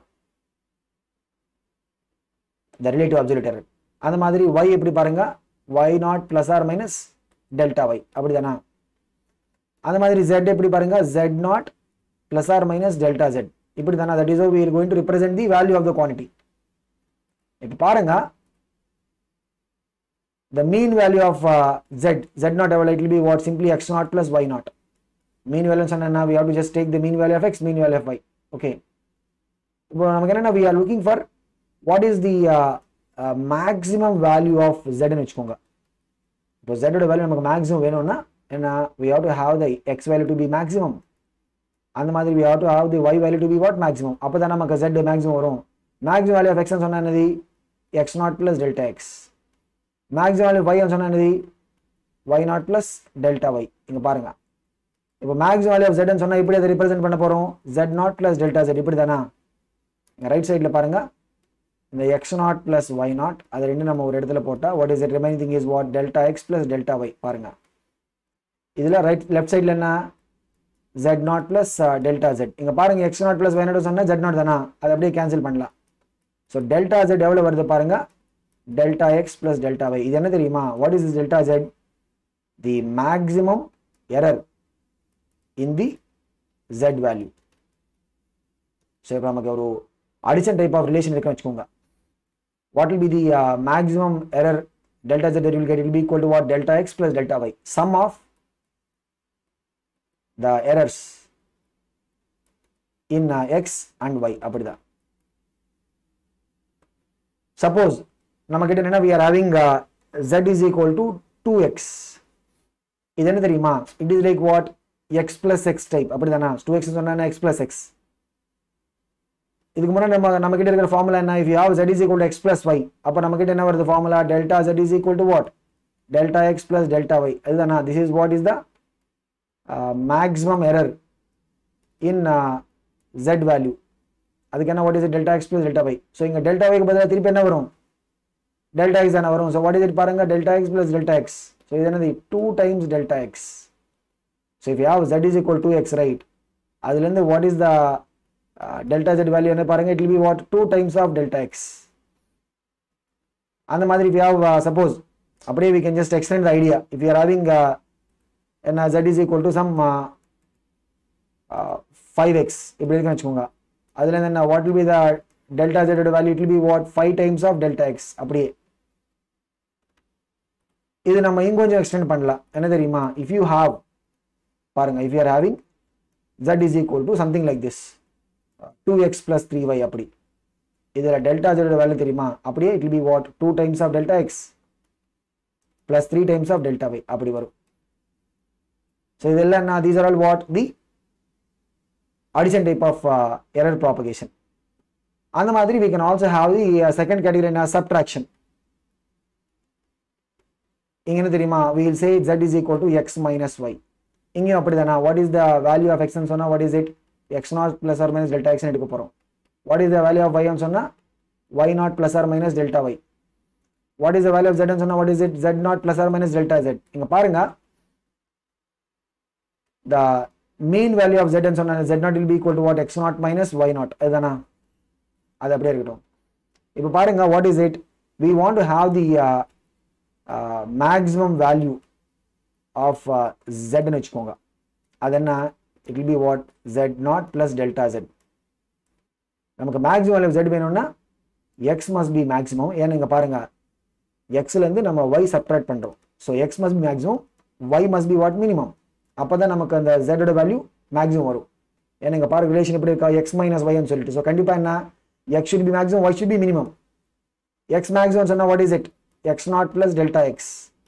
the relative absolute error அந்த மாதிரி y எப்படி பாருங்க y naught plus or minus delta y அப்படி தானா அந்த மாதிரி z எப்படி பாருங்க z naught plus or minus delta z இப்படி தானே that is we are going to represent the value of the quantity இப்போ பாருங்க the mean value of uh, z z not ever it will be what simply x naught plus y naught mean value சொன்னா we have to just take the mean value of x mean value of y okay இப்போ நமக்கு என்னன்னா we are looking for what is the uh, uh, maximum value of z ன்னு வச்சுக்கோங்க இப்போ z ஓட value நமக்கு maximum வேணும்னா என்ன we have to have the x value to be maximum அந்த மாதிரி we have to have the y value to be what maximum அப்போ தான் நமக்கு z maximum வரும் maximum value of x ன்னு சொன்னா என்னது x naught plus delta x maximum value of y ன்னு சொன்னா என்னது y naught plus delta y இங்க பாருங்க இப்போ maximum value of z ன்னு சொன்னா இப்படி அதை represent பண்ண போறோம் z naught plus delta z இப்படி தானா இங்க ரைட் சைடில் பாருங்க இந்த x naught plus y naught அது ரெண்டு நம்ம ஒரு இடத்துல போட்டால் what is it remaining thing is what delta x plus delta y பாருங்க இதில் ரைட் லெஃப்ட் சைடில் என்ன z naught plus delta z இங்கே பாருங்க x naught plus y naught சொன்னால் ஜெட் நாட் தானா அதை அப்படியே கேன்சல் பண்ணலாம் ஸோ டெல்டா ஜெட் எவ்வளோ வருது பாருங்க delta x plus delta y இது என்ன தெரியுமா what is is delta z the maximum error in the z value so இப்போ நமக்கு ஒரு அடிஷன் டைப் ஆஃப் ரிலேஷன் இருக்குன்னு வச்சுக்கோங்க what will be the uh, maximum error delta z that you will get it will be equal to what delta x plus delta y sum of the errors in uh, x and y அப்படிதான் suppose நம்ம கிட்ட என்ன we are having uh, z is equal to 2x இது என்ன தெரியுமா it is like what x plus x type அப்படிதானா 2x சொன்னா x plus x இதுக்கு முன்னாடி நம்ம நம்ம கிட்ட இருக்கிற ஃபார்முலா என்ன if you have z is equal to x plus y அப்போ நம்ம கிட்ட என்ன வருது formula delta z is equal to what delta x plus delta y இதுதானா this is what is the uh, maximum error in uh, z value அதுக்கு என்ன what is it delta x plus delta y so இங்க delta y க்கு பதிலாக திருப்பி என்ன வரும் delta x தானே வரும் ஸோ வாட் இஸ் இட் பாருங்க delta x plus delta x so இது என்னது two times delta x so if you have z is equal to x right அதுலேருந்து what is the delta z value என்ன பாருங்க it will be what two times of delta x அந்த மாதிரி if you have uh, suppose அப்படியே we can just extend the idea if you are having uh, என்ன z is equal to some uh, uh, 5x இப்படி இருக்குன்னு வச்சுக்கோங்க அதுல இருந்து என்ன what will be the delta z ஓட value it will be what 5 times of delta x அப்படியே இது நம்ம இன்னும் கொஞ்சம் எக்ஸ்டெண்ட் பண்ணலாம் என்ன தெரியுமா இஃப் யூ ஹாவ் பாருங்க if you are having z is equal to something like this 2x plus 3y அப்படி இதில் டெல்டா ஜெடோட வேல்யூ தெரியுமா அப்படியே it will be what 2 times of delta x plus 3 times of delta y அப்படி வரும் so இதெல்லாம் என்ன these are all what the addition type of error propagation அந்த மாதிரி we can also have the uh, second category என்ன subtraction இங்க என்ன தெரியுமா we will say z is equal to x minus y இங்கேயும் அப்படிதானா what is the value of x ன்னு சொன்னா what is it x naught plus or minus delta x ன்னு எடுக்க போறோம் what is the value of y ன்னு சொன்னா y naught plus or minus delta y what is the value of z ன்னு சொன்னா what is it z naught plus or minus delta z இங்க பாருங்க the mean value of z ன்னு சொன்னா z naught will be equal to what x naught minus y naught அதுதானா அது அப்படியே இருக்கட்டும் இப்போ பாருங்க what is it we want to have the uh, uh, maximum value of uh, z ன்னு வச்சுக்கோங்க அது என்ன it will be what z naught plus delta z நமக்கு மேக்ஸிமம் வேல்யூ z வேணும்னா x must be maximum ஏன்னா இங்க பாருங்க x ல இருந்து நம்ம y சப்ட்ராக்ட் பண்றோம் so x must be maximum y must be what minimum அப்பதான் நமக்கு அந்த z ஓட வேல்யூ மேக்ஸிமம் வரும் ஏன்னா இங்க பாருங்க ரிலேஷன் எப்படி இருக்கா x மைனஸ் y ன்னு சொல்லிட்டு ஸோ கண்டிப்பா என்ன x should be maximum y should be minimum x maximum சொன்னா what is it x naught plus delta x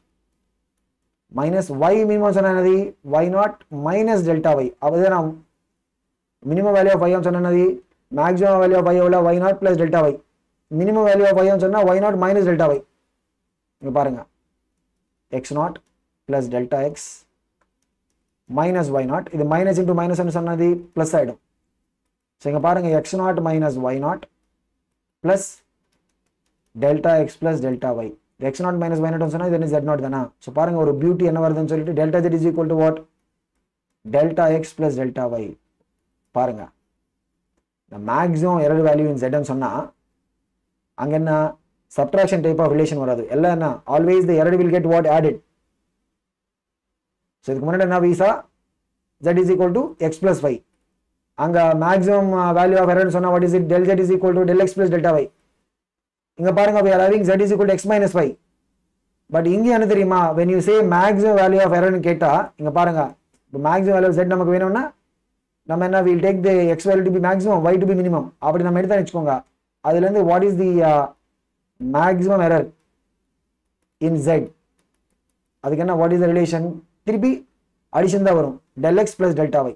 minus y minimum சொன்னா என்னது y naught minus delta y அப்பதான் நான் மினிமம் வேல்யூ ஆஃப் y சொன்னா என்னது maximum value of y எவ்வளோ y naught plus delta y minimum value of y சொன்னா y naught minus delta y இங்க பாருங்க x naught plus delta x minus y naught இது minus into minus சொன்னது plus ஆயிடும் so இங்க பாருங்க x naught minus y naught plus delta x plus delta y x naught minus y naught சொன்னா இது என்ன ஜெட் நாட் தானா so பாருங்க ஒரு பியூட்டி என்ன வருதுன்னு சொல்லிட்டு delta z is equal to what delta x plus delta y பாருங்க இந்த மேக்ஸிமம் எரர் வேல்யூ இன் ஜெட்னு சொன்னா அங்க என்ன சப்ட்ராக்ஷன் டைப் ஆஃப் ரிலேஷன் வராது எல்லாம் என்ன always the error will get what added so இதுக்கு முன்னாடி என்ன we saw z is equal to x plus y அங்க மேக்ஸிமம் வேல்யூ ஆஃப் எரர்னு சொன்னா what is it del z is equal to del x plus delta y இங்க பாருங்க we are having z is equal to x minus y but இங்க என்ன தெரியுமா when you say maximum value of error னு கேட்டா இங்க பாருங்க இப்போ maximum value of z நமக்கு வேணும்னா நம்ம என்ன we'll take the x value to be maximum y to be minimum அப்படி நம்ம எடுத்தா வச்சுக்கோங்க அதுல இருந்து what is the uh, maximum error in z அதுக்கு என்ன what is the relation திருப்பி அடிஷன் தான் வரும் del x plus delta y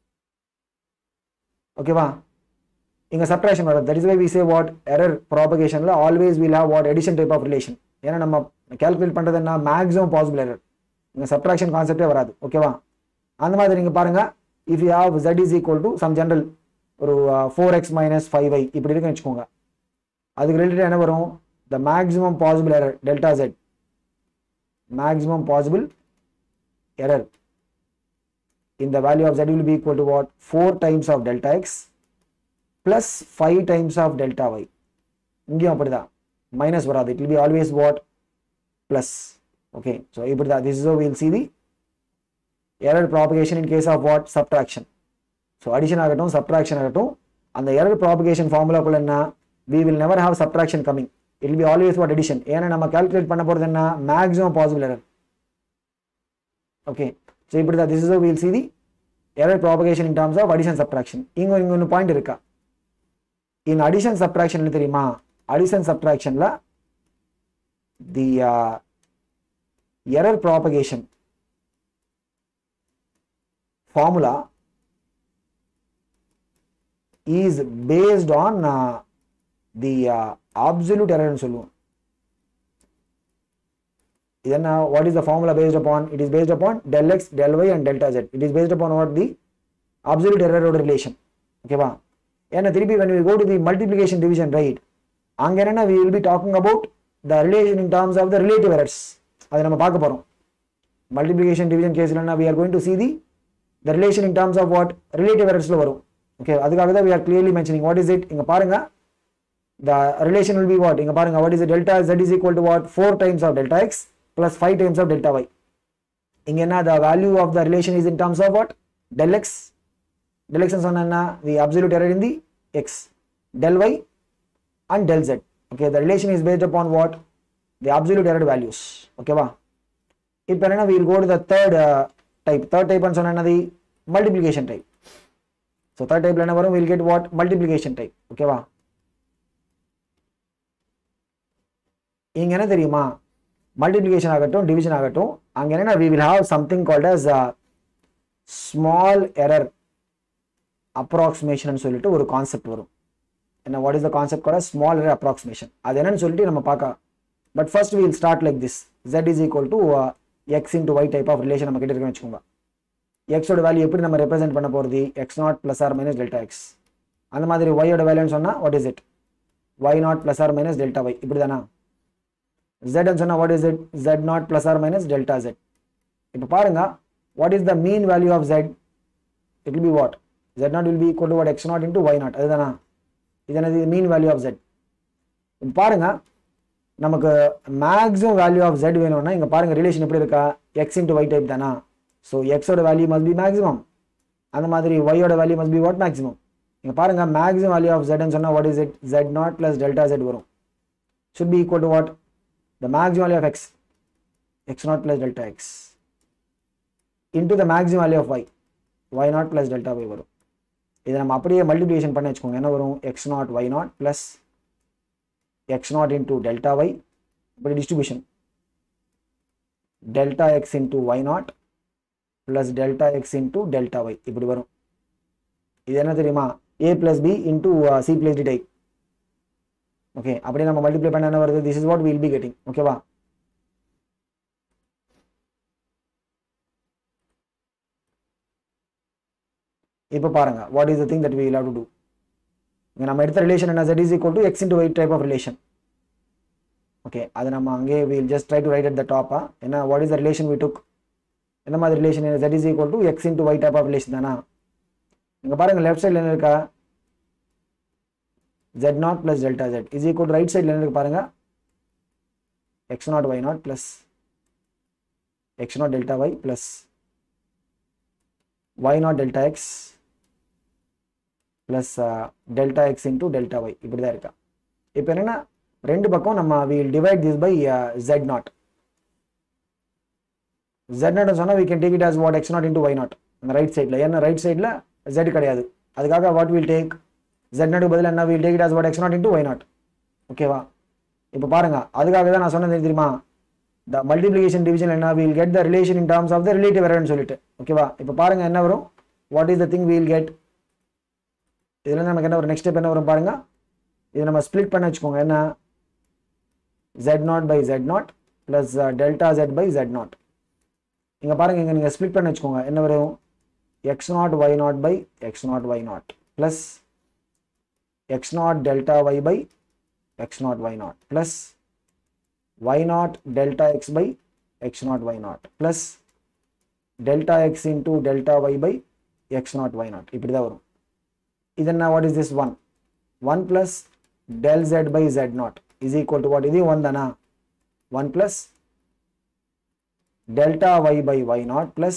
ஓகேவா இங்க சப்ட்ராக்ஷன் வரும் that is why we say what error ப்ராபகேஷன்ல always will have what addition type of relation ஏன்னா நம்ம கால்குலேட் பண்றது என்ன மேக்ஸிமம் பாசிபிள் எரர் இங்க சப்ட்ராக்ஷன் கான்செப்டே வராது ஓகேவா அந்த மாதிரி நீங்க பாருங்க if you have z is equal to some general ஒரு four x minus five i இப்படி இருக்குன்னு வச்சுக்கோங்க அதுக்கு ரிலேட்டட் என்ன வரும் the maximum possible error delta z maximum possible error in the value of z will be equal to what 4 times of delta x plus 5 times of delta y இங்கேயும் அப்படிதான் minus வராது it will be always what plus okay so இப்படிதான் this is how we will see the error propagation in case of what subtraction so addition ஆகட்டும் subtraction ஆகட்டும் அந்த error propagation formula குள்ள என்ன we will never have subtraction coming it will be always what addition ஏன்னா நம்ம calculate பண்ண போறது என்ன maximum possible error okay so இப்படிதான் this is how we will see the error propagation in terms of addition subtraction இங்க இங்க ஒன்று point இருக்கா in addition subtraction என்ன தெரியுமா addition subtractionல the uh, error propagation formula is based on uh, the uh, absolute error னு சொல்லுவோம் then uh, what is the formula based upon it is based upon del x del y and delta z it is based upon what the absolute error ஓட relation ஓகேவா ஏன்னா திருப்பி when we go to the multiplication division right அங்க என்னன்னா we will be talking about the relation in terms of the relative errors அதை நம்ம பார்க்க போறோம் multiplication division கேஸ்லன்னா we are going to see the the relation in terms of what relative errorsல வரும் okay அதுக்காக தான் we are clearly mentioning what is it இங்க பாருங்க the relation will be what இங்க பாருங்க what is the delta z is equal to what 4 times of delta x plus 5 times of delta y இங்க என்ன the value of the relation is in terms of what del x del x ன்னு சொன்னா என்ன the absolute error in the x del y and del z okay the relation is based upon what the absolute error values ஓகேவா இப்போ என்னன்னா we'll go to the third uh, type third type ன்னு சொன்னா என்னது multiplication type so third type ல என்ன வரும் we'll get what multiplication type ஓகேவா இங்க என்ன தெரியுமா மல்டிப்ளிகேஷன் ஆகட்டும் டிவிஷன் ஆகட்டும் அங்க என்னன்னா we will have something called as a small error approximation சொல்லிட்டு ஒரு கான்செப்ட் வரும் என்ன வாட் இஸ் த கான்செப்ட் கூட ஸ்மால் error approximation அது என்னன்னு சொல்லிட்டு நம்ம பார்க்கலாம் but first will start like this z is equal to x into y type of relation நம்ம கிட்ட இருக்குன்னு வச்சுக்கோங்க எக்ஸோட வேல்யூ எப்படி நம்ம ரெப்ரசென்ட் பண்ண போகிறது x naught plus or minus delta x அந்த மாதிரி ஒய்யோட வேல்யூன்னு சொன்னால் what is it y naught plus or minus delta y இப்படி தானா ஜெட்னு சொன்னால் what is it z naught plus or minus delta z இப்போ பாருங்க what is the mean value of z it will be what z naught will be equal to what x naught into y naught அதுதானா இது என்னது மீன் value of jet இப்போ பாருங்க நமக்கு maximum value of jet வேணும்னா இங்கே பாருங்க ரிலேஷன் எப்படி இருக்கா எக்ஸ் இன்ட்டு ஒய் டைப் தானா ஸோ எக்ஸோட வேல்யூ மஸ்ட் பி மேக்ஸிமம் அந்த மாதிரி ஒய்யோட value must be what maximum இங்கே பாருங்க மேக்ஸிமம் வேல்யூ ஆஃப் ஜெட்னு சொன்னால் what is it z naught plus delta z வரும் should be equal to what the maximum value of x x naught plus delta x into the maximum value of y y naught plus delta y வரும் இதை நம்ம அப்படியே multiplication பண்ணி வச்சுக்கோங்க என்ன வரும் x நாட் y நாட் plus x நாட் into delta y இப்படி distribution delta x into y நாட் plus delta x into delta y இப்படி வரும் இது என்ன தெரியுமா a plus b into uh, c plus d type ஓகே அப்படியே நம்ம மல்டிப்ளை பண்ண என்ன வருது this is what will be getting ஓகேவா இப்போ பாருங்க what is the thing that we will to do இங்கே நம்ம எடுத்த ரிலேஷன் என்ன z is equal to x into y type of relation okay அது நம்ம அங்கே will just try to write at the டாப்பா என்ன what is the relation we took எந்த மாதிரி relation z is equal to x into y type of relation தானா இங்கே பாருங்க லெஃப்ட் சைடில் என்ன இருக்கா z naught plus delta z is equal to right side என்ன இருக்கு பாருங்க x naught y naught plus x naught delta y plus y naught delta x plus uh, delta x into delta y இப்படி தான் இருக்கா இப்போ என்னன்னா ரெண்டு பக்கம் நம்ம will divide this by z naught z naught சொன்னா we can take it as what x naught into y naught அந்த ரைட் சைடில் ஏன்னா ரைட் சைடில் z கிடையாது அதுக்காக what will take z naught பதில் என்ன will take it as what x naught into y naught ஓகேவா இப்போ பாருங்க அதுக்காக தான் நான் சொன்னது தெரியுமா த மல்டிப்ளிகேஷன் டிவிஷன் என்ன will get the relation in terms of the relative எரர்னு சொல்லிட்டு ஓகேவா இப்போ பாருங்க என்ன வரும் what is the thing will get இதில் நமக்கு என்ன வரும் நெக்ஸ்ட் ஸ்டெப் என்ன வரும் பாருங்க இதை நம்ம ஸ்ப்ளிட் பண்ண வச்சுக்கோங்க என்ன z naught by z naught plus delta z by z naught இங்கே பாருங்க இங்கே நீங்கள் ஸ்ப்ளிட் பண்ண வச்சுக்கோங்க என்ன வரும் x naught y naught by x naught y naught plus x naught delta y by x naught y naught plus y naught delta x by x naught y naught plus delta x into delta y by x naught y naught இப்படி தான் வரும் இது என்ன what is this 1 1 plus del z by z naught is equal to what இது 1 தானா 1 plus delta y by y naught plus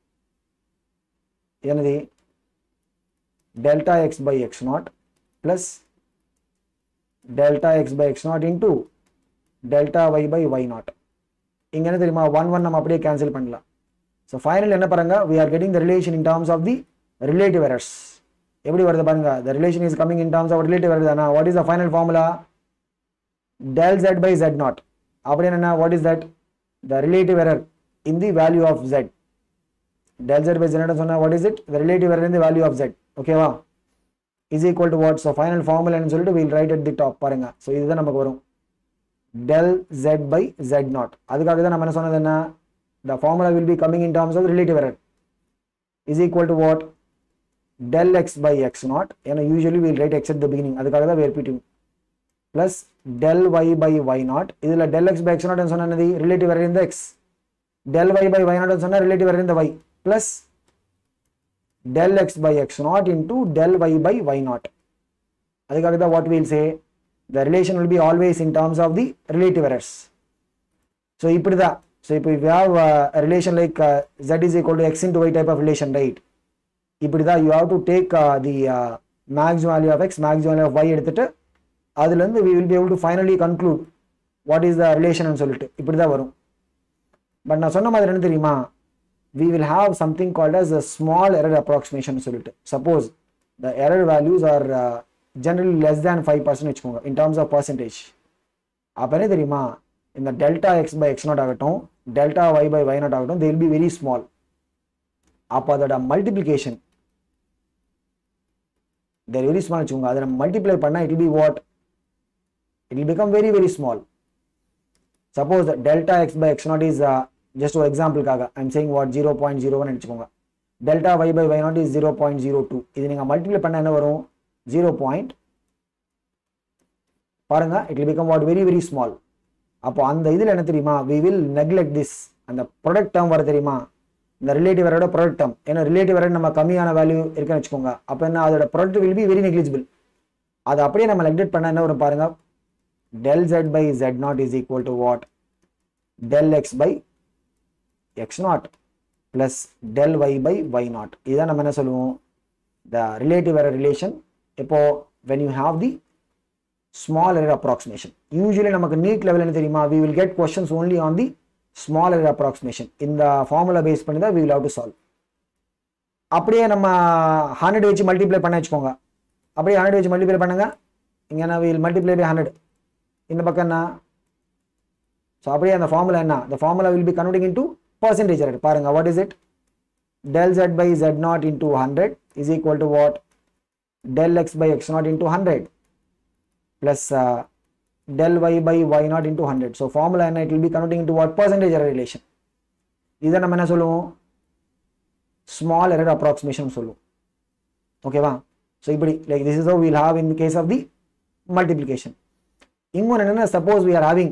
என்னது delta x by x naught plus delta x by x naught into delta y by y naught இங்க என்ன தெரியுமா one one நம்ம அப்படியே cancel பண்ணலாம் so final என்ன பாருங்க we are getting the relation in terms of the relative errors எப்படி வருது பாருங்க the relation is coming in terms of relative error தானா what is the final formula del jet by z naught அப்படி என்ன what is that the relative error in the value of z del jet by z சொன்னா what is it the relative error in the value of z ஓகேவா is equal to what so final ஃபார்முலான்னு சொல்லிட்டு will write at the top பாருங்க so இதுதான் நமக்கு வரும் del jet by z naught அதுக்காக தான் நம்ம என்ன சொன்னது என்ன the formula will be coming in terms of relative error is equal to what del x by x naught ஏன்னா usually will write x at the beginning அதுக்காக தான் repeating plus del Y by y naught இதில் del x by x naught சொன்னது relative error இந்த x del Y by y naught சொன்னால் relative error இந்த y plus del x by x naught into del y by y naught அதுக்காக தான் what will say the relation will be always in terms of the relative errors so இப்படி தான் so இப்போ if you have uh, a relation like uh, z is equal to x into y type of relation right இப்படி தான் you have to take uh, the uh, maximum value of x maximum value of y எடுத்துட்டு அதுலேருந்து we will be able to finally conclude what is the relation னு சொல்லிட்டு இப்படி தான் வரும் but நான் சொன்ன மாதிரி என்ன தெரியுமா we will have something called as a small error approximation னு சொல்லிட்டு suppose the error values are uh, generally less than 5% வச்சுக்கோங்க in terms of percentage அப்போ என்ன தெரியுமா இந்த delta x by x naught ஆகட்டும் delta y by y naught ஆகட்டும் they will be very small அப்போ அதோட மல்டிப்ளிகேஷன் தேர் வெரி ஸ்மால் வச்சுக்கோங்க அதை நம்ம மல்டிப்ளை பண்ணால் it be what it will become very very small suppose delta x by x naught is just ஒரு எக்ஸாம்பிளுக்காக I'm saying what zero point ஜீரோன்னு வச்சுக்கோங்க delta y by y naught is zero point zero two இது நீங்கள் multiply பண்ண என்ன வரும் zero point பாருங்க it will become what very very small அப்போ அந்த இதில் என்ன தெரியுமா வி வில் நெக்லெக்ட் திஸ் அந்த ப்ராடக்ட் டேர்ம் வர தெரியுமா இந்த ரிலேட்டிவ் வேரோட ப்ராடக்ட் டேர்ம் ஏன்னா ரிலேட்டிவ் வேரோட நம்ம கம்மியான வேல்யூ இருக்குன்னு வச்சுக்கோங்க அப்போ என்ன அதோட product will be very negligible அதை அப்படியே நம்ம நெக்லெக்ட் பண்ண என்ன வரும் பாருங்க del jet by z naught is equal to what del x by x naught plus del Y by y naught இதுதான் நம்ம என்ன சொல்லுவோம் த ரிலேட்டிவ் வேற ரிலேஷன் இப்போ when you have the small error approximation. Usually நமக்கு need level என்ன தெரியுமா we will get questions only on the small error approximation. இந்த ஃபார்முலா பேஸ் பண்ணி தான் we will have to solve. அப்படியே நம்ம ஹண்ட்ரட் வச்சு மல்டிப்ளை பண்ண வச்சுக்கோங்க அப்படியே ஹண்ட்ரட் வச்சு மல்டிப்ளை பண்ணுங்க இங்கே என்ன வில் மல்டிப்ளை பை ஹண்ட்ரட் இந்த பக்கம் என்ன ஸோ அப்படியே அந்த ஃபார்முலா என்ன the formula will be converting into percentage error பாருங்க what is it del z by z naught into 100 is equal to what del x by x naught into 100 plus uh, del y by y naught into 100. So formula என்ன it will be converting into what percentage error relation. இதை நம்ம என்ன சொல்லுவோம் small error approximation சொல்லுவோம் ஓகேவா so இப்படி like this is how we'll have in the case of the multiplication. இன்னொன்று என்னென்ன suppose we are having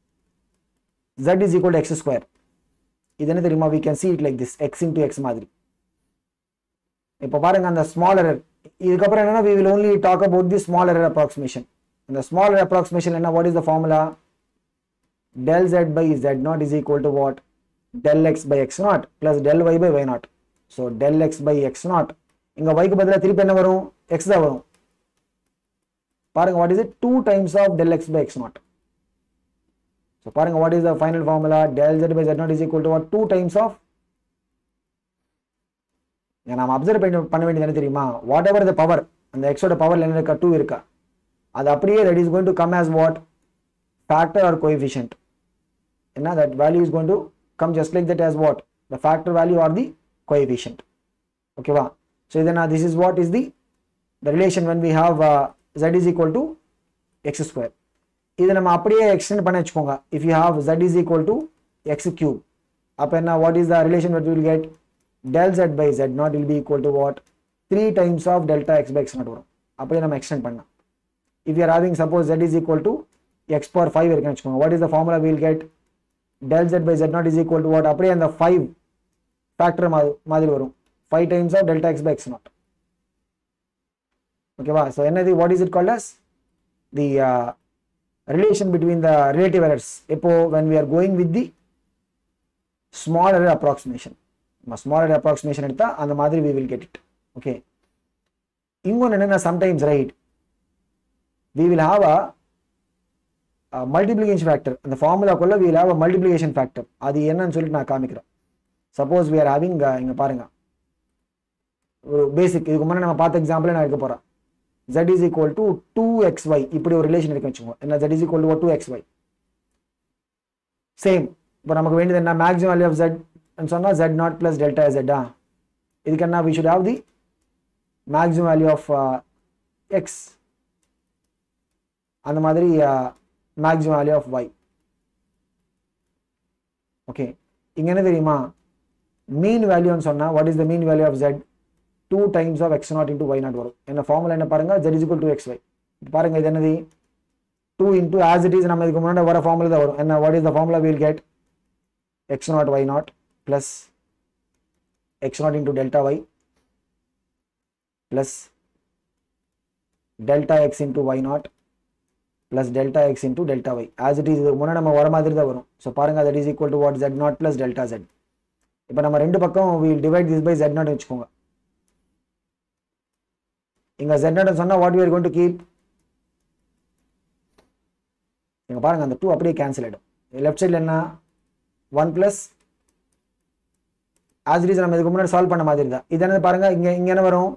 z is equal to x square இது என்ன தெரியுமா we can see it like this x into x மாதிரி இப்போ பாருங்க அந்த small error இதுக்கப்புறம் என்னன்னா we will only talk about the small error approximation இந்த small error approximation என்ன what is the formula del z by z naught is equal to what del x by x naught plus del y by y naught so del x by x naught இங்க y க்கு பதிலா திருப்பி என்ன வரும் x தான் வரும் பாருங்க what is it 2 times of del x by x naught so பாருங்க what is the final formula del z by z naught is equal to what 2 times of நம்ம அப்சர்வ் பண்ண பண்ண வேண்டியது என்ன தெரியுமா வாட் எவர் த பவர் அந்த எக்ஸோட பவர்ல என்ன இருக்கா டூ இருக்கா அது அப்படியே that is going to come as what factor or coefficient என்ன that value is going to come just like that as what the factor value or the coefficient ஓகேவா so இது நான் this is what is the the relation when we have z is equal to x square இதை நம்ம அப்படியே extend பண்ண வச்சுக்கோங்க if you have z is equal to x cube அப்போ என்ன what is the relation what will get del z by z naught will be equal to what 3 times of delta x by x naught வரும் அப்படியே நம்ம extend பண்ணலாம் if you are having suppose z is equal to x power 5 இருக்குன்னு வச்சுக்கோங்க what is the formula we will get del z by z naught is equal to what அப்படியே அந்த 5 factor மாதிரி வரும் 5 times of delta x by x naught ஓகேவா so என்னது what is it called as the relation between the relative errors இப்போ when we are going with the small error approximation நம்ம small error approximation எடுத்தால் அந்த மாதிரி we will get it okay இன்னொன்று என்னென்ன sometimes right we will have a multiplication factor அந்த ஃபார்முலாக்குள்ள we will have a multiplication factor அது என்னன்னு சொல்லிட்டு நான் காமிக்கிறேன் சப்போஸ் வி ஆர் ஹேவிங் இங்கே பாருங்க ஒரு பேசிக் இதுக்கு முன்னாடி நம்ம பார்த்த எக்ஸாம்பிள் நான் எடுக்க போகிறேன் z is equal to 2xy இப்படி ஒரு ரிலேஷன் இருக்கு வச்சுக்கோங்க என்ன z is equal to 2xy same இப்போ நமக்கு வேண்டியது என்ன மேக்ஸிமம் வேல்யூ ஆஃப் z சொன்னா z naught plus delta z ஆ இதுக்கு என்ன we should have the maximum value of x அந்த மாதிரி maximum value of y okay இங்க என்ன தெரியுமா மீன் வேல்யூன்னு சொன்னா what is the mean value of z two times of x naught into y naught வரும் என்ன ஃபார்முலா என்ன பாருங்க z is two x y பாருங்க இது என்னது two into as it is நம்ம இதுக்கு முன்னாடி வர ஃபார்முலா தான் வரும் என்ன what is the formula will get x naught y naught plus x naught into delta y plus delta x into y naught plus delta x into delta y as it is இதுக்கு முன்னாடி நம்ம வர மாதிரி தான் வரும் so பாருங்க that is equal to what z naught plus delta z இப்போ நம்ம ரெண்டு பக்கம் will divide this by z naught வச்சுக்கோங்க இங்கே ஜெட் நாட் சொன்னால் what we are going to keep இங்கே பாருங்க அந்த டூ அப்படியே கேன்சல் ஆகிடும் லெஃப்ட் சைடில் என்ன one plus as it is நம்ம இதுக்கு முன்னாடி சால்வ் பண்ண மாதிரி தான் இது என்னது பாருங்க இங்கே இங்கே என்ன வரும்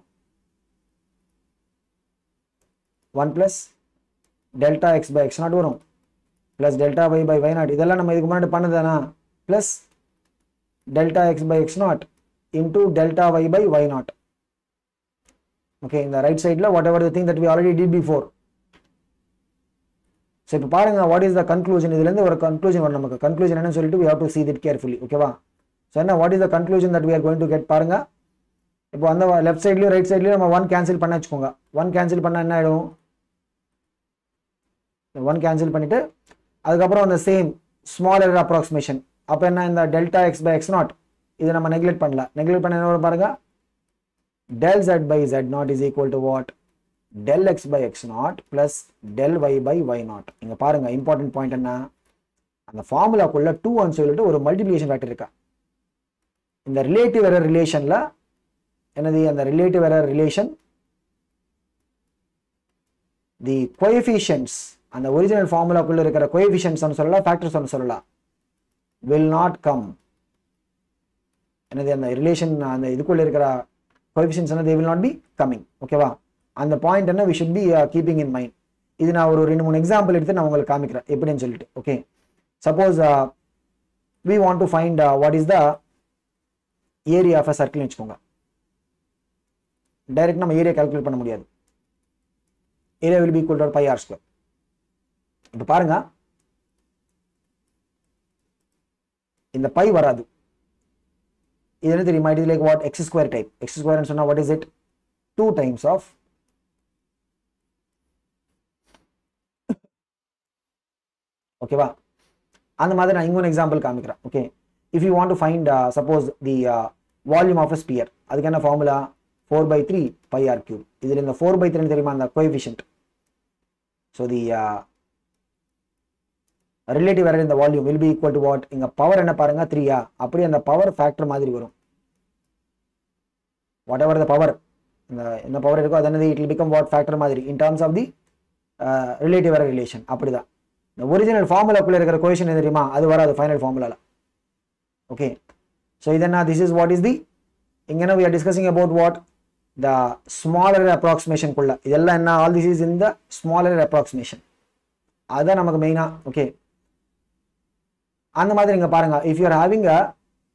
one plus delta x by x naught வரும் plus delta y by y naught இதெல்லாம் நம்ம இதுக்கு முன்னாடி பண்ணதானா plus delta x by x naught into delta y by y naught okay இந்த ரைட் சைடில் whatever the thing that we already did before so இப்போ பாருங்க வாட் இஸ் த கன்க்ளூஷன் இதுலேருந்து ஒரு கன்க்ளூஷன் வரும் நமக்கு கன்க்ளூஷன் என்னன்னு சொல்லிட்டு we have to see that carefully ஓகேவா ஸோ என்ன what is the conclusion that we are going to get பாருங்க இப்போ அந்த லெஃப்ட் சைட்லையும் ரைட் சைட்லையும் நம்ம ஒன் கேன்சல் பண்ண வச்சுக்கோங்க ஒன் கேன்சல் பண்ணால் என்ன ஆகிடும் ஒன் கேன்சல் பண்ணிட்டு அதுக்கப்புறம் அந்த சேம் ஸ்மால் எரர் அப்ராக்சிமேஷன் அப்போ என்ன இந்த delta x by x naught இதை நம்ம நெக்லெக்ட் பண்ணல நெக்லெக்ட் பண்ண என்ன வரும் பாருங்க del jet by z naught is equal to what del x by x naught plus del Y by y naught இங்கே பாருங்க இம்பார்ட்டன்ட் பாயிண்ட் என்ன அந்த ஃபார்முலாக்குள்ள டூ ஒன் சொல்லிட்டு ஒரு மல்டிப்ளிகேஷன் ஃபேக்டர் இருக்கா இந்த ரிலேட்டிவ் எரர் ரிலேஷனில் என்னது அந்த relative error relation the coefficients அந்த ஒரிஜினல் ஃபார்முலாக்குள்ள இருக்கிற கோஎஃபிஷியன்ஸ் சொல்லலாம் ஃபேக்டர்ஸ் சொல்லலாம் வில் நாட் கம் என்னது அந்த ரிலேஷன் அந்த இதுக்குள்ள இருக்கிற coefficients they will not be coming ஓகேவா அந்த பாயிண்ட் என்ன we should be keeping in mind இது நான் ஒரு ரெண்டு மூணு எக்ஸாம்பிள் எடுத்து நான் உங்களுக்கு காமிக்கிறேன் எப்படின்னு சொல்லிட்டு okay suppose we want to find what is the area of a சர்க்கிள்னு வச்சுக்கோங்க டைரக்ட் நம்ம ஏரியா கால்குலேட் பண்ண முடியாது area will be equal to pi r square இப்போ பாருங்க இந்த பை வராது இது என்ன தெரியுமா it is like what x square type x ஸ்கொயர்னு சொன்னா what is it two times of ஓகேவா அந்த மாதிரி நான் இன்னொரு எக்ஸாம்பிள் காமிக்கிறேன் okay if you want to find suppose the volume of a sphere அதுக்கு என்ன formula four by three pi r cube இதில் இந்த ஃபோர் பை த்ரீ தெரியுமா அந்த coefficient so the relative error இந்த volume will be equal to what இங்க power என்ன பாருங்க த்ரீயா அப்படி அந்த பவர் ஃபேக்டர் மாதிரி வரும் வாட் எவர் த பவர் இந்த என்ன பவர் இருக்கோ அது என்னது it will become what factor மாதிரி in terms of the relative error relation அப்படிதான் இந்த ஒரிஜினல் ஃபார்முலாக்குள்ள இருக்கிற கொஷன் எது தெரியுமா அது வராது ஃபைனல் ஃபார்முலால ஓகே ஸோ இது என்ன this is what is the இங்க என்ன we are discussing about what the smaller அப்ராக்சிமேஷனுக்குள்ள இதெல்லாம் என்ன all this is in the smaller approximation அதுதான் நமக்கு மெயினா ஓகே அந்த மாதிரி நீங்க பாருங்க if you are having a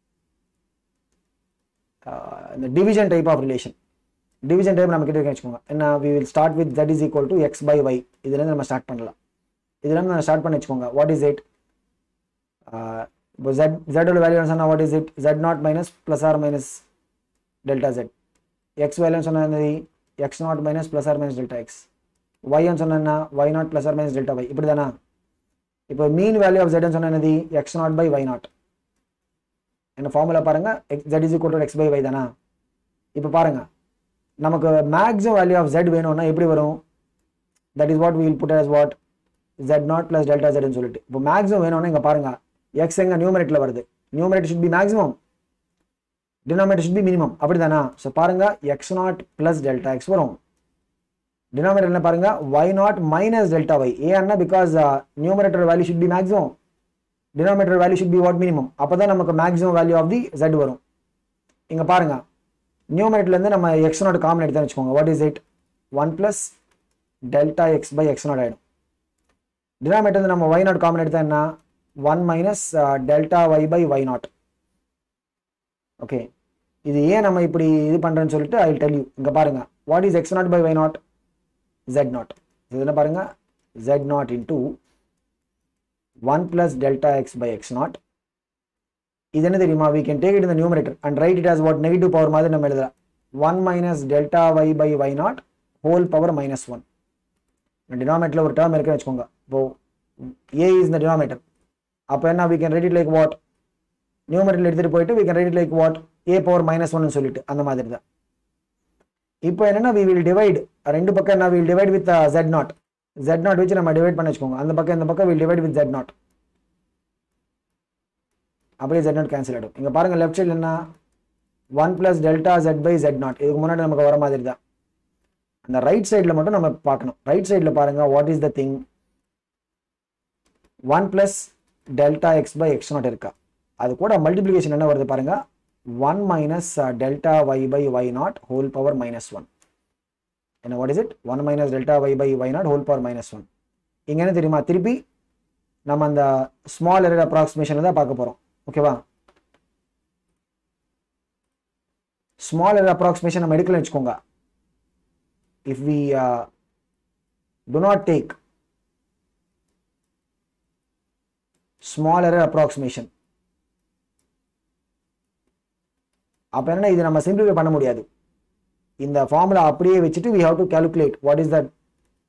இந்த division type of relation division type நம்ம கிட்ட வச்சுக்கோங்க என்ன we will start with that is equal to x by y இதுலேருந்து நம்ம ஸ்டார்ட் பண்ணலாம் இதுலேருந்து நம்ம ஸ்டார்ட் பண்ணி வச்சுக்கோங்க வாட் இஸ் இட் இப்போ ஜெட் ஜெட்டோட வேல்யூ சொன்னால் what is it z naught minus plus or minus delta z x value சொன்னால் என்னது x naught minus plus or minus delta x ஒய்ன்னு சொன்னா y naught plus or minus delta y இப்படி தானே இப்போ மீன் வேல்யூ ஆஃப் ஜெட்னு சொன்ன என்னது x naught by y naught என்ன ஃபார்முலா பாருங்க z is equal to x by y தானா இப்போ பாருங்க நமக்கு மேக்ஸிமம் வேல்யூ ஆஃப் ஜெட் வேணும்னா எப்படி வரும் that is what will put as what z naught plus delta ஜெட்னு சொல்லிட்டு இப்போ மேக்ஸிமம் வேணும்னா இங்கே பாருங்க எக்ஸ் எங்க நியூமரேட்டில் வருது numerator should be maximum denominator should be minimum அப்படி தானா ஸோ பாருங்க x naught plus delta x வரும் டினாமினேட்டர் என்ன பாருங்க y naught minus delta y ஏன்னா because numerator value should be maximum denominator value should be what minimum அப்போ தான் நமக்கு maximum value of the z வரும் இங்கே பாருங்க நியூமரேட்டர்லேருந்து நம்ம எக்ஸ் நாட் காமன் எடுத்து வச்சுக்கோங்க what is it one plus delta x by x naught ஆகிடும் டினாமினேட்டர் நம்ம y நாட் காமன் எடுத்தா என்ன one minus delta y by y naught okay இது ஏன் நம்ம இப்படி இது பண்ணுறேன்னு சொல்லிட்டு ஐ டெல் யூ இங்கே பாருங்க what is x naught by y naught z naught இது என்ன பாருங்க z naught into one plus delta x by x naught இது என்ன தெரியுமா we can take it in the numerator and write it as what negative power மாதிரி நம்ம எழுதலாம் one minus delta y by y naught whole power minus one டினாமேட்டரில் ஒரு term இருக்குன்னு வச்சுக்கோங்க இப்போ ஏ இஸ் இந்த டினாமேட்டர் அப்போ என்ன we can write it like what numerator எடுத்துகிட்டு போயிட்டு we can write it like what a power minus ஒன்னு சொல்லிட்டு அந்த மாதிரி தான் இப்போ என்னன்னா we will divide ரெண்டு பக்கம் என்ன we will divide with uh, z naught z naught வச்சு நம்ம டிவைட் பண்ணி வச்சுக்கோங்க அந்த பக்கம் இந்த பக்கம் will divide with z naught அப்படியே ஜெட் நாட் கேன்சல் ஆகிடும் இங்கே பாருங்கள் லெஃப்ட் சைடில் என்ன one plus delta z by z naught இதுக்கு முன்னாடி நமக்கு வர மாதிரி தான் அந்த ரைட் சைடில் மட்டும் நம்ம பார்க்கணும் ரைட் சைடில் பாருங்கள் what is the thing one plus delta x by x naught இருக்கா அது கூட மல்டிப்ளிகேஷன் என்ன வருது பாருங்க one minus delta y by y naught whole power minus one என்ன what is it one minus delta y by y naught whole power minus one இங்கே என்ன தெரியுமா திருப்பி நம்ம அந்த ஸ்மால் எரர் அப்ராக்சிமேஷனில் தான் பார்க்க போகிறோம் ஓகேவா ஸ்மால் எரர் அப்ராக்சிமேஷன் நம்ம எடுக்கலன்னு வச்சுக்கோங்க if we do not take small error approximation அப்போ என்ன இது நம்ம சிம்பிளிஃபை பண்ண முடியாது இந்த ஃபார்முலா அப்படியே வச்சுட்டு we have to calculate what is that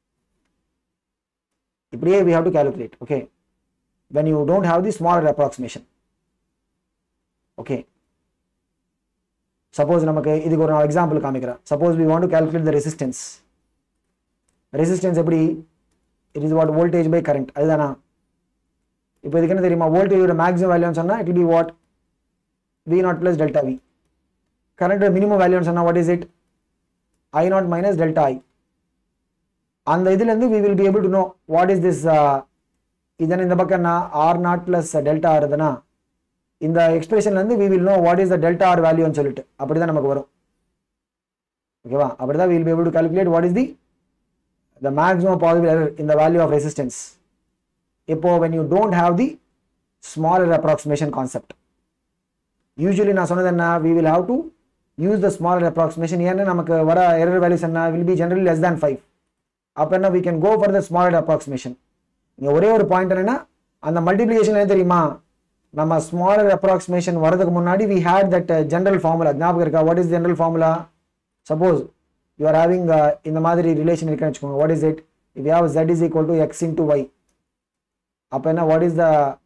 இப்படியே we have to calculate okay when you don't have the small error approximation okay suppose நமக்கு இதுக்கு ஒரு நான் எக்ஸாம்பிள் காமிக்கிறேன் suppose we want to calculate the resistance resistance எப்படி it is what voltage by current அதுதானா இப்போ இதுக்கு என்ன தெரியுமா வோல்டேஜோட மேக்ஸிமம் வேல்யூன்னு சொன்னால் it be what V naught plus delta V கரண்டோட மினிமம் வேல்யூன்னு சொன்னால் what is it I naught minus delta I அந்த இதுலேருந்து we will be able to know what is this இதன் இந்த பக்கம் என்ன ஆர் நாட் பிளஸ் டெல்டா ஆறுதுன்னா இந்த எக்ஸ்பிரஷன்லேருந்து we will know what is the delta R வேல்யூன்னு சொல்லிட்டு அப்படி தான் நமக்கு வரும் ஓகேவா அப்படி தான் will be able to calculate what is the the maximum possible error இந்த வேல்யூ ஆஃப் ரெசிஸ்டன்ஸ் இப்போ when you don't have the smaller approximation concept usually நான் சொன்னது என்ன we will have to use the smaller approximation ஏன்னா நமக்கு வர error values என்ன will be generally less than 5 அப்போ என்ன we can go for the smaller approximation இங்கே ஒரே ஒரு பாயிண்ட் என்னன்னா அந்த மல்டிப்ளிகேஷன் என்ன தெரியுமா நம்ம ஸ்மாலர் அப்ராக்சிமேஷன் வரதுக்கு முன்னாடி we had that general formula ஞாபகம் இருக்கா what is general formula suppose you are having இந்த மாதிரி ரிலேஷன் இருக்குன்னு வச்சுக்கோங்க what is it if have z is equal to x into y அப்போ என்ன what is the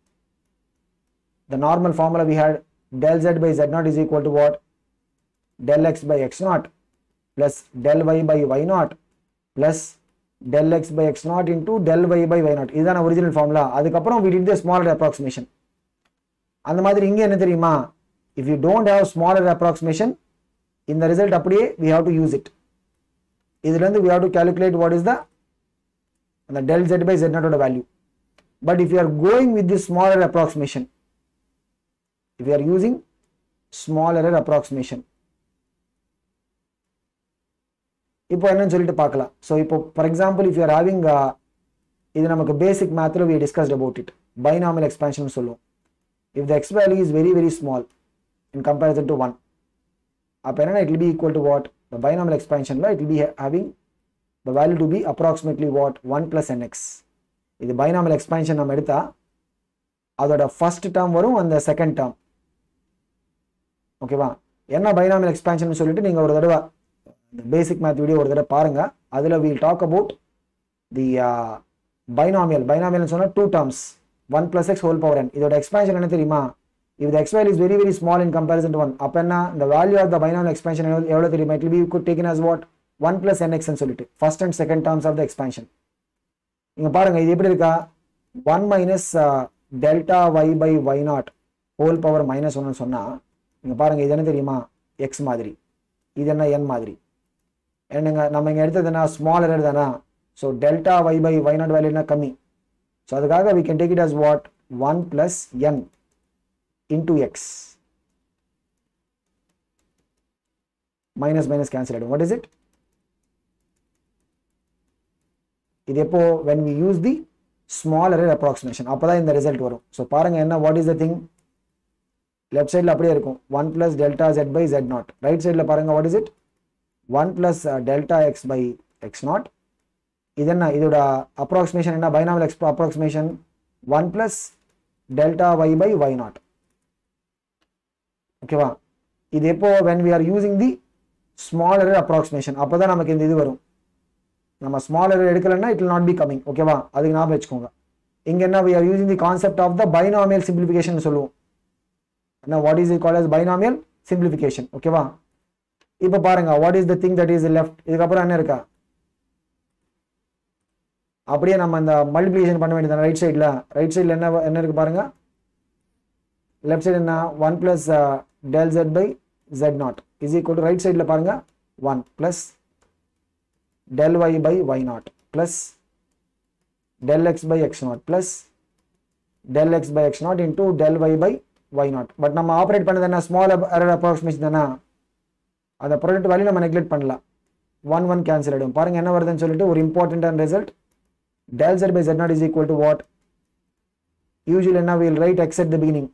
the normal formula we had del z by z naught is equal to what del x by x naught plus del y by y naught plus del x by x naught into del y by y naught இதுதான் original formula அதுக்கப்புறம் we did the smaller approximation அந்த மாதிரி இங்கே என்ன தெரியுமா if you don't have smaller approximation இந்த result அப்படியே we have to use it இதுலேருந்து we have to calculate what is the அந்த del z by z naught ஓட value but if you are going with this smaller approximation if you are using small error approximation இப்போ என்னன்னு சொல்லிட்டு பார்க்கலாம் so இப்போ for example if you're having இது நமக்கு basic மேத்தில் we discussed about it binomial expansion சொல்லுவோம் if the x value is very very small in comparison to one அப்போ என்னன்னா it will be equal to what the binomial எக்ஸ்பேன்ஷனில் it will be having the value to be approximately what one plus n x இது binomial expansion நம்ம எடுத்தா அதோட first term வரும் அந்த second term ஓகேவா என்ன பைனாமல் எக்ஸ்பேன்ஷன் சொல்லிட்டு நீங்கள் ஒரு தடவை இந்த பேசிக் மேத் வீடியோ ஒரு தடவை பாருங்கள் அதில் we'll talk about the binomial binomial சொன்னால் two terms one plus x whole power n இதோட எக்ஸ்பேன்ஷன் என்ன தெரியுமா if the x value is very very small in comparison to one அப்போ என்ன இந்த value of the binomial expansion எவ்வளோ தெரியுமா it be good taken as what one plus n எக்ஸ்ன்னு சொல்லிட்டு first and second terms of the expansion இங்கே பாருங்க இது எப்படி இருக்கா one minus delta y by y naught whole power minus ஒன்னு சொன்னால் இங்கே பாருங்கள் இது என்ன தெரியுமா எக்ஸ் மாதிரி இது என்ன என் மாதிரி என்னங்க நம்ம இங்கே எடுத்தது என்ன ஸ்மால் எரர் தானே so delta y by y naught value என்ன கம்மி ஸோ அதுக்காக we can take it as what one plus n into x minus minus cancel ஆகிடும் வாட் இஸ் இட் இது எப்போ when we use the small error approximation அப்போ தான் இந்த result வரும் ஸோ பாருங்கள் என்ன what is the thing left சைடில் அப்படியே இருக்கும் one plus delta z by z naught right சைடில் பாருங்கள் what is it one plus delta x by x naught இது என்ன இதோட அப்ராக்சிமேஷன் என்ன binomial x approximation one plus delta y by y naught ஓகேவா இது எப்போ when we are using the small error approximation அப்போ தான் நமக்கு இந்த இது வரும் நம்ம ஸ்மால் எரர் எடுக்கலைன்னா it will not be coming ஓகேவா அதுக்கு ஞாபகம் வச்சுக்கோங்க இங்கே என்ன we are using the concept of the binomial simplification சொல்லுவோம் என்ன what is it call as binomial simplification ஓகேவா இப்போ பாருங்க what is the thing that is left இதுக்கப்புறம் என்ன இருக்கா அப்படியே நம்ம இந்த மல்டிப்ளிகேஷன் பண்ண வேண்டியது ரைட் சைடில் ரைட் சைடில் என்ன என்ன இருக்கு பாருங்க லெஃப்ட் சைடு என்ன one plus del jet by z naught is equal to right சைடில் பாருங்க one plus del Y by y naught plus del x by x naught plus del x by x naught into del y by y naught but நம்ம operate பண்ணது என்ன small error approximation தானே அந்த product value நம்ம neglect பண்ணலாம் one one cancel ஆகிடும் பாருங்க என்ன வருதுன்னு சொல்லிட்டு ஒரு இம்பார்ட்டன்டான result del z by z naught is equal to what usually என்ன we'll write x at the beginning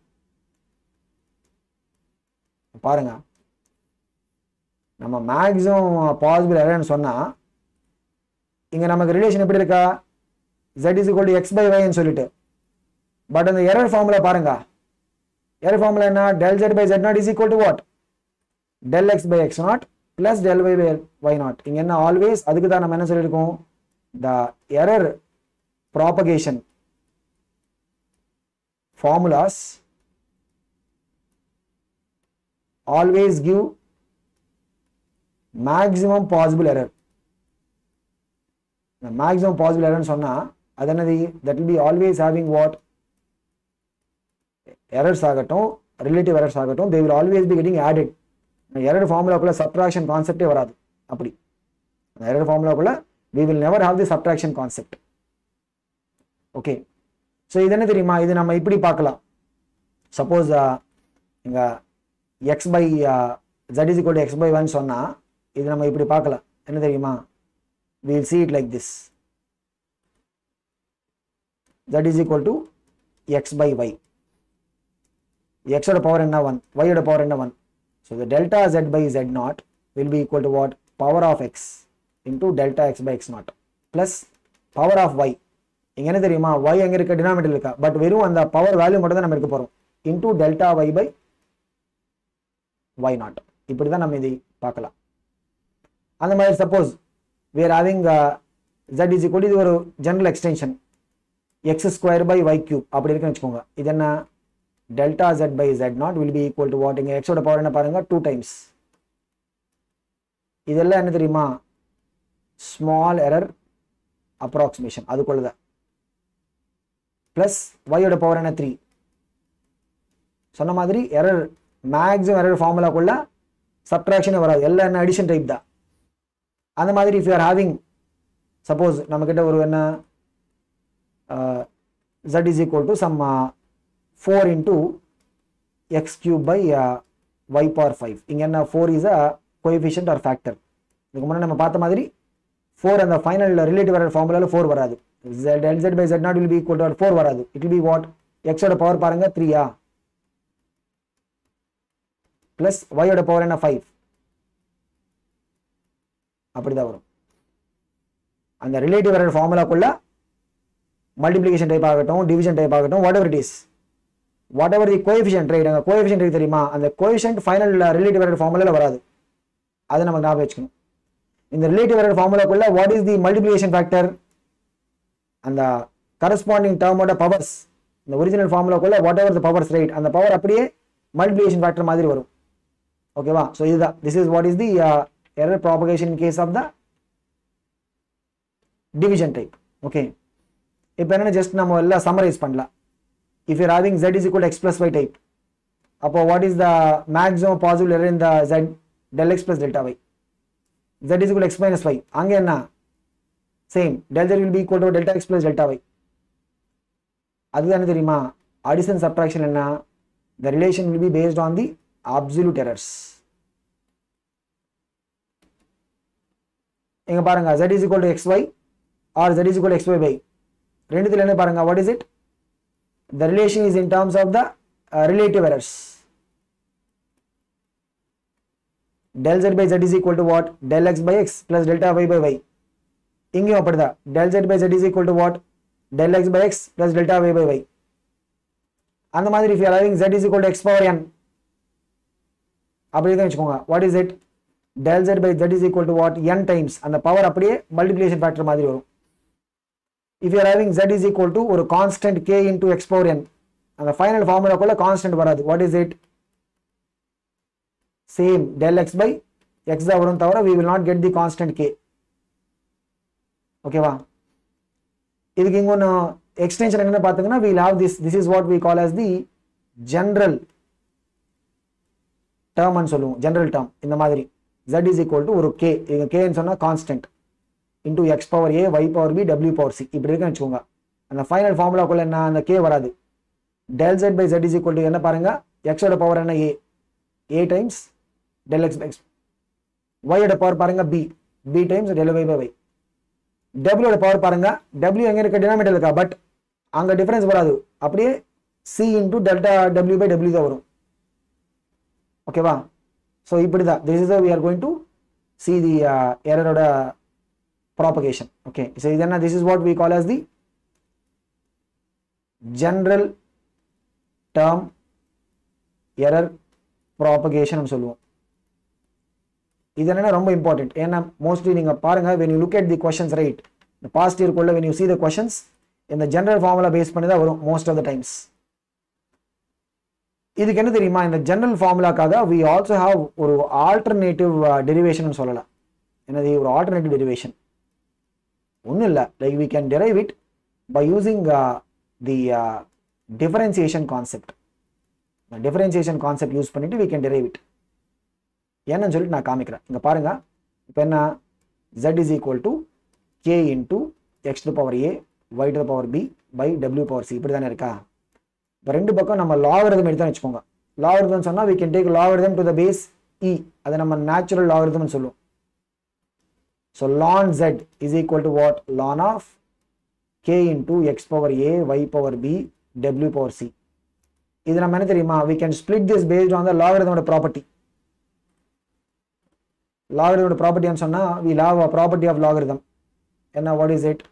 பாருங்க நம்ம மேக்ஸிமம் பாசிபிள் எரர்னு சொன்னா இங்க நமக்கு ரிலேஷன் எப்படி இருக்கா z is equal to x by y ன்னு சொல்லிட்டு பட் அந்த எரர் ஃபார்முலா பாருங்க எரர் ஃபார்முலா என்ன del z by z naught is equal to what del x by x naught plus del y by y naught இங்க என்ன always அதுக்கு தான் நம்ம என்ன சொல்லியிருக்கோம் the error propagation formulas always give maximum possible error the maximum possible error ன்னு சொன்னா அது என்னது that will be always having what errors ஆகட்டும் ரிலேட்டிவ் errors ஆகட்டும் they will always be getting added error ஃபார்முலாக்குள்ள சப்ட்ராக்ஷன் கான்செப்டே வராது அப்படி அந்த எரர் ஃபார்முலாக்குள்ள we will never have the subtraction concept okay so இது என்ன தெரியுமா இது நம்ம இப்படி பார்க்கலாம் சப்போஸ் இங்க x by z is equal x by one சொன்னா இது நம்ம இப்படி பார்க்கலாம் என்ன தெரியுமா we'll see it like this that is equal to x by y x ஓட பவர் என்ன 1 y ஓட பவர் என்ன 1 so the delta z by z naught will be equal to what power of x into delta x by x naught plus power of y இங்க என்ன தெரியுமா y எங்க இருக்க denominator இருக்கா பட் வெறும் அந்த பவர் வேல்யூ மட்டும் தான் நம்ம எடுக்க போறோம் into delta y by y naught இப்படி தான் நம்ம இதை பார்க்கலாம் அந்த மாதிரி suppose we are having uh, z is equal to இது ஒரு general extension x square by y cube அப்படி இருக்குன்னு வச்சுக்கோங்க இது என்ன delta z by z naught will be equal to what இங்கே எக்ஸோட பவர் என்ன பாருங்க டூ டைம்ஸ் இதெல்லாம் என்ன தெரியுமா ஸ்மால் எரர் அப்ராக்சிமேஷன் அதுக்குள்ள தான் ப்ளஸ் ஒய்யோட பவர் என்ன த்ரீ சொன்ன மாதிரி எரர் மேக்ஸிமம் எரர் ஃபார்முலாக்குள்ள சப்ட்ராக்ஷனே வராது எல்லாம் என்ன அடிஷன் டைப் தான் அந்த மாதிரி if you are having suppose நம்மக்கிட்ட ஒரு என்ன z is equal to some uh, 4 into x cube by uh, y power 5 இங்க என்ன 4 is a coefficient or factor இதுக்கு முன்னாடி நம்ம பார்த்த மாதிரி 4 அந்த ஃபைனல் ரிலேட்டிவ் எரர் ஃபார்முலால 4 வராது z del z by z naught will be equal to 4 வராது it will be what x ஓட பவர் பாருங்க 3 ஆ பிளஸ் y ஓட பவர் என்ன 5 அப்படிதான் வரும் அந்த ரிலேட்டிவ் எரர் ஃபார்முலாக்குள்ள மல்டிப்ளிகேஷன் டைப் ஆகட்டும் டிவிஷன் டைப் ஆகட்டும் whatever it is whatever the coefficient right அங்கே கோஎஃபிஷியன்ட் ரைட் தெரியுமா அந்த கோஎஃபிஷியன்ட் ஃபைனல் ரிலேட்டிவ் எரர் ஃபார்முலால வராது அதை நம்ம ஞாபகம் வச்சுக்கணும் இந்த ரிலேட்டிவ் எரர் ஃபார்முலாக்குள்ள what is the multiplication factor அந்த கரஸ்பாண்டிங் டேர்மோட பவர்ஸ் இந்த ஒரிஜினல் ஃபார்முலாக்குள்ள whatever the powers right அந்த பவர் அப்படியே மல்டிப்ளிகேஷன் ஃபேக்டர் மாதிரி வரும் ஓகேவா ஸோ இதுதான் this is what is the error propagation case of the division type okay இப்போ என்னென்ன ஜஸ்ட் நம்ம எல்லாம் சம்மரைஸ் பண்ணலாம் இஃப் யூர் ஹேவிங் z இஸ் equal to x plus y type அப்போ what is the maximum possible error இந்த z del x plus delta y z is equal to x minus y அங்கே என்ன same del z will be equal to delta x plus delta y அதுதான் என்ன தெரியுமா addition subtraction என்ன the relation will be based on the absolute errors இங்க பாருங்க z is equal to xy or z is equal to xy by ரெண்டுத்துல என்ன பாருங்க what is it the relation is in terms of the relative errors del z by z is equal to what del x by x plus delta y by y இங்கேயும் அப்படிதான் del z by z is equal to what del x by x plus delta y by y அந்த மாதிரி if you are having z is equal to x power n அப்படி தான் வச்சுக்கோங்க what is it del z by z is equal to what n times அந்த power அப்படியே multiplication factor மாதிரி வரும் if you are having z is equal to ஒரு constant k into x power n அந்த final ஃபார்முலாக்குள்ள constant வராது what is it same del x by x தான் வரும் தவிர we will not get the constant k ஓகேவா இதுக்கு இங்கே எக்ஸ்டென்ஷன் என்ன பார்த்தீங்கன்னா we'll have this this is what we call as the general டேர்ம்னு சொல்லுவோம் ஜென்ரல் டேர்ம் இந்த மாதிரி z இஸ் ஈக்குவல் டு ஒரு கே இங்க கேன்னு சொன்னால் constant into x power a y power b டபிள்யூ பவர் சி இப்படி இருக்குன்னு வச்சுக்கோங்க அந்த ஃபைனல் ஃபார்முலாக்குள்ள என்ன அந்த கே வராது del jet by Z is equal to என்ன பாருங்க எக்ஸோட பவர் என்ன A A times del X X ஒய்யோட பவர் பாருங்க B B times del Y by Y டபிள்யூட பவர் பாருங்க டபிள்யூ எங்க இருக்க டினாமினேட்டர் இருக்கா பட் அங்க டிஃபரன்ஸ் வராது அப்படியே C into delta W by W தான் வரும் ஓகேவா ஸோ இப்படி தான் this is we are going to see the எரரோட ப்ராபகேஷன் ஓகே ஸோ இது என்ன this is what we call as the general term error propagation சொல்லுவோம் இது என்னன்னா ரொம்ப இம்பார்ட்டன்ட் ஏன்னா மோஸ்ட்லி நீங்க பாருங்க when you look at the questions right the past year குள்ள when you see the questions இந்த ஜெனரல் ஃபார்முலா பேஸ் பண்ணி தான் வரும் மோஸ்ட் ஆஃப் த டைம்ஸ் இதுக்கு என்ன தெரியுமா இந்த ஜெனரல் ஃபார்முலாக்காக வி ஆல்சோ ஹாவ் ஒரு ஆல்டர்னேட்டிவ் டெரிவேஷன் சொல்லலாம் என்னது ஒரு ஆல்டர்னேட்டிவ் டெரிவேஷன் ஒன்றும் இல்லை like we can derive it by using the differentiation concept differentiation concept use பண்ணிட்டு வி கேன் டெரைவ் இட் என்னன்னு சொல்லிட்டு நான் காமிக்கிறேன் இங்கே பாருங்க இப்போ என்ன z is equal to k into x to power a y to power b by டபிள்யூ பவர் சி இப்படி தானே இருக்கா இப்போ ரெண்டு பக்கம் நம்ம லாகரிதம் எடுத்து வச்சுக்கோங்க லாகரிதம் சொன்னால் we can take logarithm to the base e அதை நம்ம நேச்சுரல் லாகரிதம்னு சொல்லுவோம் so ln z is equal to what ln of k into x power a y power b w power c இது நம்ம என்ன தெரியுமா we can split this based on the logarithm property லாகரிதமோட ப்ராப்பர்ட்டின்னு சொன்னா we have a property of logarithm என்ன what is it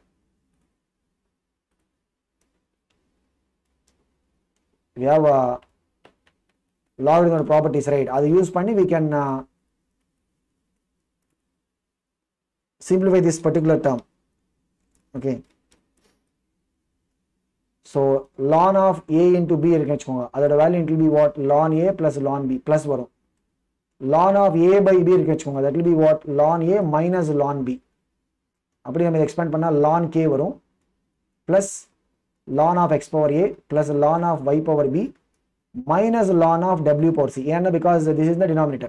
we have a logarithm properties right அது use பண்ணி we can uh, simplify this particular term okay so ln of a into b இருக்குன்னு வச்சுக்கோங்க அதோட value it will be what ln a plus ln b plus வரும் ln of a by b இருக்கு வச்சுக்கோங்க that will be what ln a minus ln b அப்படி நம்ம expand பண்ணா ln k வரும் plus ln of x power a plus ln of y power b minus ln of w power c ஏன்னா because this is the denominator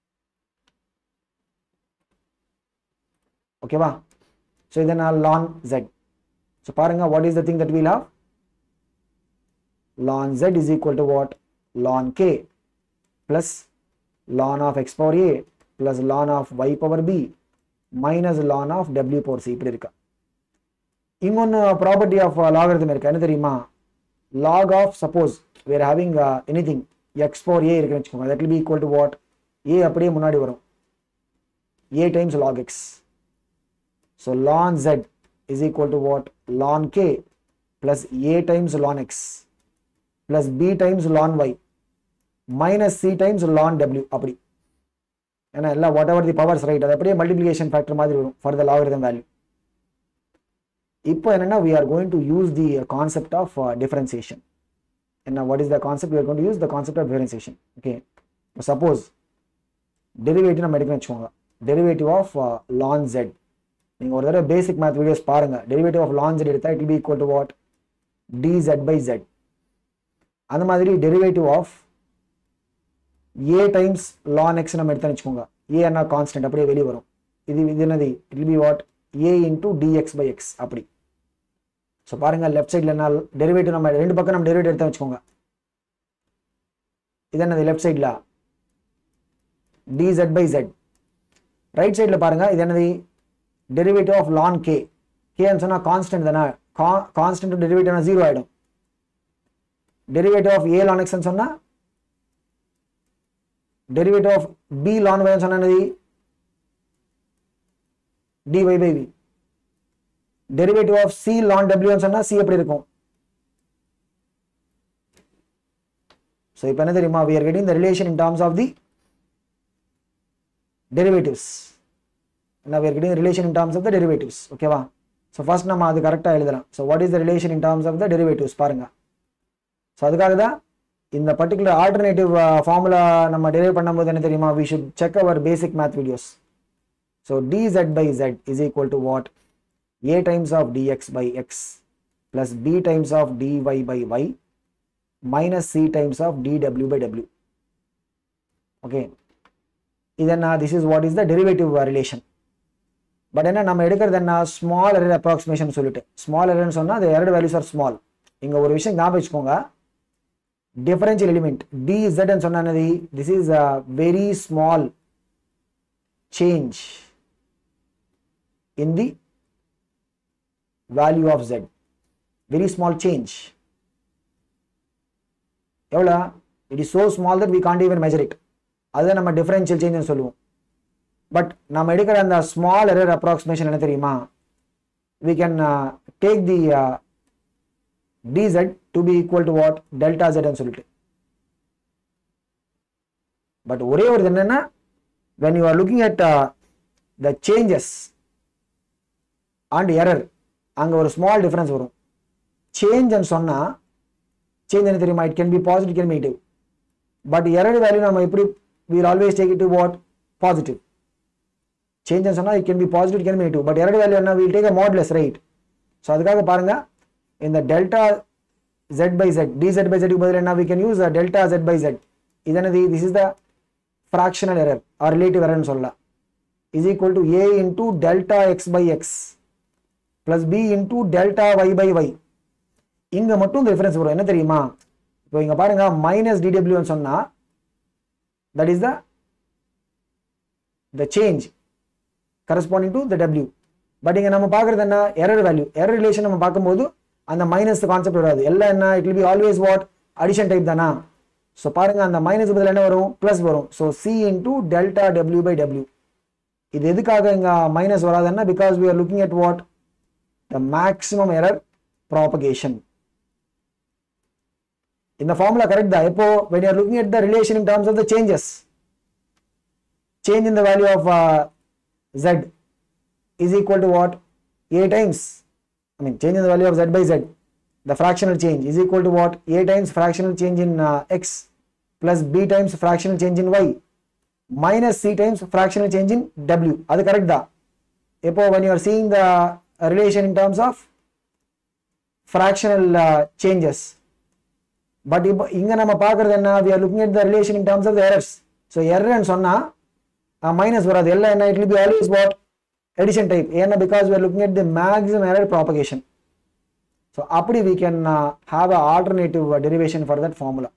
ஓகேவா so இது நான் ln z so பாருங்க what is the thing that we'll have ln z is equal to what ln k plus ln of x power a plus ln of y power b minus ln of w power c இப்படி இருக்கா இன்னொன்று property of logarithm இருக்கு என்ன தெரியுமா log of suppose we're having anything x power a இருக்குன்னு வச்சுக்கோங்க that will be equal to what a அப்படியே முன்னாடி வரும் a times log x so ln z is equal to what ln k plus a times ln x plus b times ln y minus c times ln w அப்படி ஏன்னா எல்லாம் whatever the powers right அது அப்படியே multiplication factor மாதிரி வரும் for the logarithm value இப்போ என்னன்னா we are going to use the concept of uh, differentiation என்ன what is the concept we are going to use the concept of differentiation okay suppose derivative நம்ம எடுக்கணும் வச்சுக்கோங்க derivative of ln z நீங்கள் ஒரு தடவை basic math videos பாருங்க derivative of ln z எடுத்தா it will be equal to what dz by z அந்த மாதிரி derivative of a times ln x நம்ம எடுத்தோம்னு வச்சுக்கோங்க ஏ என்ன கான்ஸ்டன்ட் அப்படியே வெளியே வரும் இது இது என்னது it be what a into dx by x அப்படி ஸோ பாருங்க லெஃப்ட் சைடில் என்ன டெரிவேட்டிவ் நம்ம ரெண்டு பக்கம் நம்ம டெரிவேட்டிவ் எடுத்து வச்சுக்கோங்க இது என்னது லெஃப்ட் சைடில் டிசெட் பை ஜெட் ரைட் சைடில் பாருங்க இது என்னது டெரிவேட்டிவ் ஆஃப் லான் கே கேன்னு சொன்னால் கான்ஸ்டன்ட் தானே கான்ஸ்டன்ட் டெரிவேட்டிவ்னா ஜீரோ ஆகிடும் டெரிவேட்டிவ் ஆஃப் ஏ லான் எக்ஸ்ன்னு சொன்னால் டெரிவேட்டிவ் ஆஃப் பி லான் வைன்னு சொன்னது dy by v derivative of c ln w சொன்னா c எப்படி இருக்கும் so இப்போ என்ன தெரியுமா we are getting the relation in terms of the derivatives now we are getting the relation in terms of the derivatives ஓகேவா so first நம்ம அது கரெக்டா எழுதலாம் so what is the relation in terms of the derivatives பாருங்க so அதுக்காக தான் இந்த particular alternative formula நம்ம டெரைவ் பண்ணும்போது என்ன தெரியுமா we should check our basic math videos So dz by z is equal to what? a times of dx by x plus b times of dy by y minus c times of dw by w okay இதென்ன this is what is the derivative relation but என்ன நம்ம எடுக்கிறது என்ன small error approximation சொல்லிட்டு small எரர்னு சொன்னால் அந்த error values are small இங்கே ஒரு விஷயம் ஞாபகம் வச்சுக்கோங்க டிஃபரன்ஷியல் எலிமெண்ட் டிஇசட்னு சொன்னது this is a very small change in the value of z very small change எவ்வளோ it is so small that we can't even measure it அதுதான் நம்ம டிஃபரன்ஷியல் சேஞ்ச் சொல்லுவோம் பட் நம்ம எடுக்கிற அந்த ஸ்மால் எரர் அப்ராக்சிமேஷன் என்ன தெரியுமா we can uh, take the uh, dz to be equal to what delta z ன்னு சொல்லிட்டு பட் ஒரே ஒரு இது என்னன்னா when you are looking at uh, the changes and error அங்கே ஒரு ஸ்மால் டிஃப்ரென்ஸ் வரும் சேஞ்சுன்னு சொன்னால் சேஞ்ச் என்ன தெரியுமா it can be positive can negative but error value நம்ம எப்படி we'll always take it to what positive சேஞ்சுன்னு சொன்னால் it can be positive can negative but error value என்ன we'll take a modulus right so அதுக்காக பாருங்க இந்த delta z by z d z by ஜெட்டுக்கு பதில் என்ன we can use delta z by z இது என்னது this is the fractional error or relative எரர்னு சொல்லலாம் is equal to a into delta x by x plus b into delta y by y இங்க மட்டும் இந்த difference வரும் என்ன தெரியுமா இப்போ இங்க பாருங்க மைனஸ் டிடபிள்யூன்னு சொன்னா that is the the change corresponding to the டபிள்யூ பட் இங்க நம்ம பார்க்கறது என்ன எரர் வேல்யூ எரர் ரிலேஷன் நம்ம பார்க்கும்போது அந்த மைனஸ் கான்செப்ட் வராது எல்லாம் என்ன it will be always what addition type தானா ஸோ பாருங்க அந்த மைனஸ் பதில் என்ன வரும் ப்ளஸ் வரும் so C into delta W by W இது எதுக்காக இங்க மைனஸ் வராதுன்னா because we are looking at what the maximum error propagation இந்த ஃபார்முலா கரெக்ட் தான் எப்போ when you are looking at the relation in terms of the changes change in the value of uh, z is equal to what a times i mean change in the value of z by z the fractional change is equal to what a times fractional change in uh, x plus b times fractional change in y minus c times fractional change in w அது correct தான் இப்போ when you are seeing the relation in terms of fractional uh, changes but இப்போ இங்க நம்ம பார்க்கறது என்ன we are looking at the relation in terms of the errors so error ன்னு சொன்னா மைனஸ் வராது எல்லாம் என்ன it will be always what addition type ஏன்னா because we are looking at the maximum error propagation so அப்படி we can uh, have a alternative uh, derivation for that formula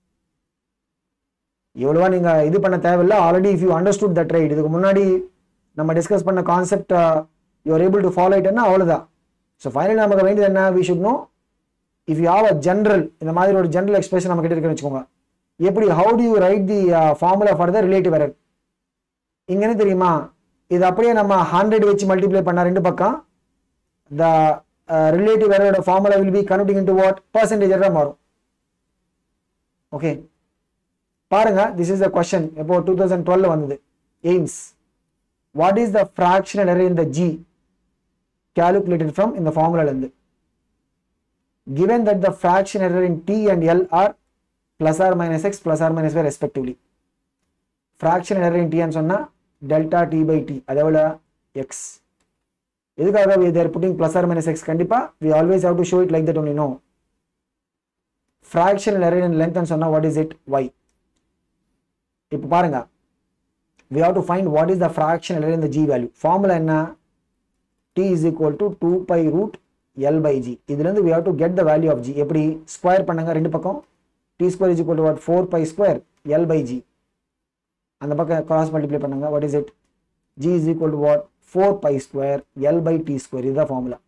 இவ்வளவா நீங்க இது பண்ண தேவையில்ல already if you understood that right இதுக்கு முன்னாடி நம்ம discuss பண்ண concept you are able to follow இட்னா அவ்வளவுதான் ஸோ ஃபைனல் நமக்கு வேண்டியது என்ன we should know if you have a general இந்த மாதிரி ஒரு ஜென்ரல் எக்ஸ்பிரஷன் நம்ம கிட்ட இருக்குன்னு வச்சுக்கோங்க எப்படி how do you write the formula for the relative error இங்க என்ன தெரியுமா இது அப்படியே நம்ம ஹண்ட்ரட் வச்சு மல்டிப்ளை பண்ண ரெண்டு பக்கம் த ரிலேட்டிவ் எரரோட formula will be converting into what percentage error மாறும் ஓகே பாருங்க திஸ் இஸ் த கொஸ்டின் எப்போ டூ தௌசண்ட் டுவெல் வந்தது AIIMS what is the fractional error in the g calculated from இந்த ஃபார்முலால இருந்து given that the fraction error in t and l are plus or minus x plus or minus y respectively fraction error in t ன்னு சொன்னா delta t by t அது எவ்வளோ x எதுக்காக we they are putting plus or minus x கண்டிப்பா we always have to show it like that only no fractional error in length ன்னு சொன்னா what is it y இப்போ பாருங்க we have to find what is the fractional error in the g value formula என்ன t is equal to 2 pi root l by g இதுலேருந்து we have to get the value of g எப்படி square பண்ணுங்க ரெண்டு பக்கம் t square is equal to what 4 pi square l by g அந்த பக்கம் cross multiply பண்ணுங்க what is it g is equal to what 4 pi square l by t square இதுதான் formula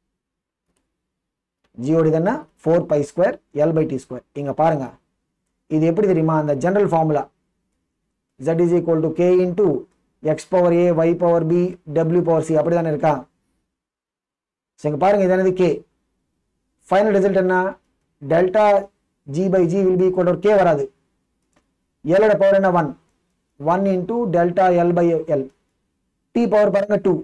g ஓட என்ன 4 pi square l by t square இங்க பாருங்க இது எப்படி தெரியுமா அந்த general formula z is equal to k into x power a y power b w power c அப்படி தானே இருக்கா ஸோ இங்கே பாருங்க இது என்னது கே ஃபைனல் ரிசல்ட் என்ன delta g by g will be equal to k வராது எல்லோட பவர் என்ன one one into delta l by l t power பாருங்க டூ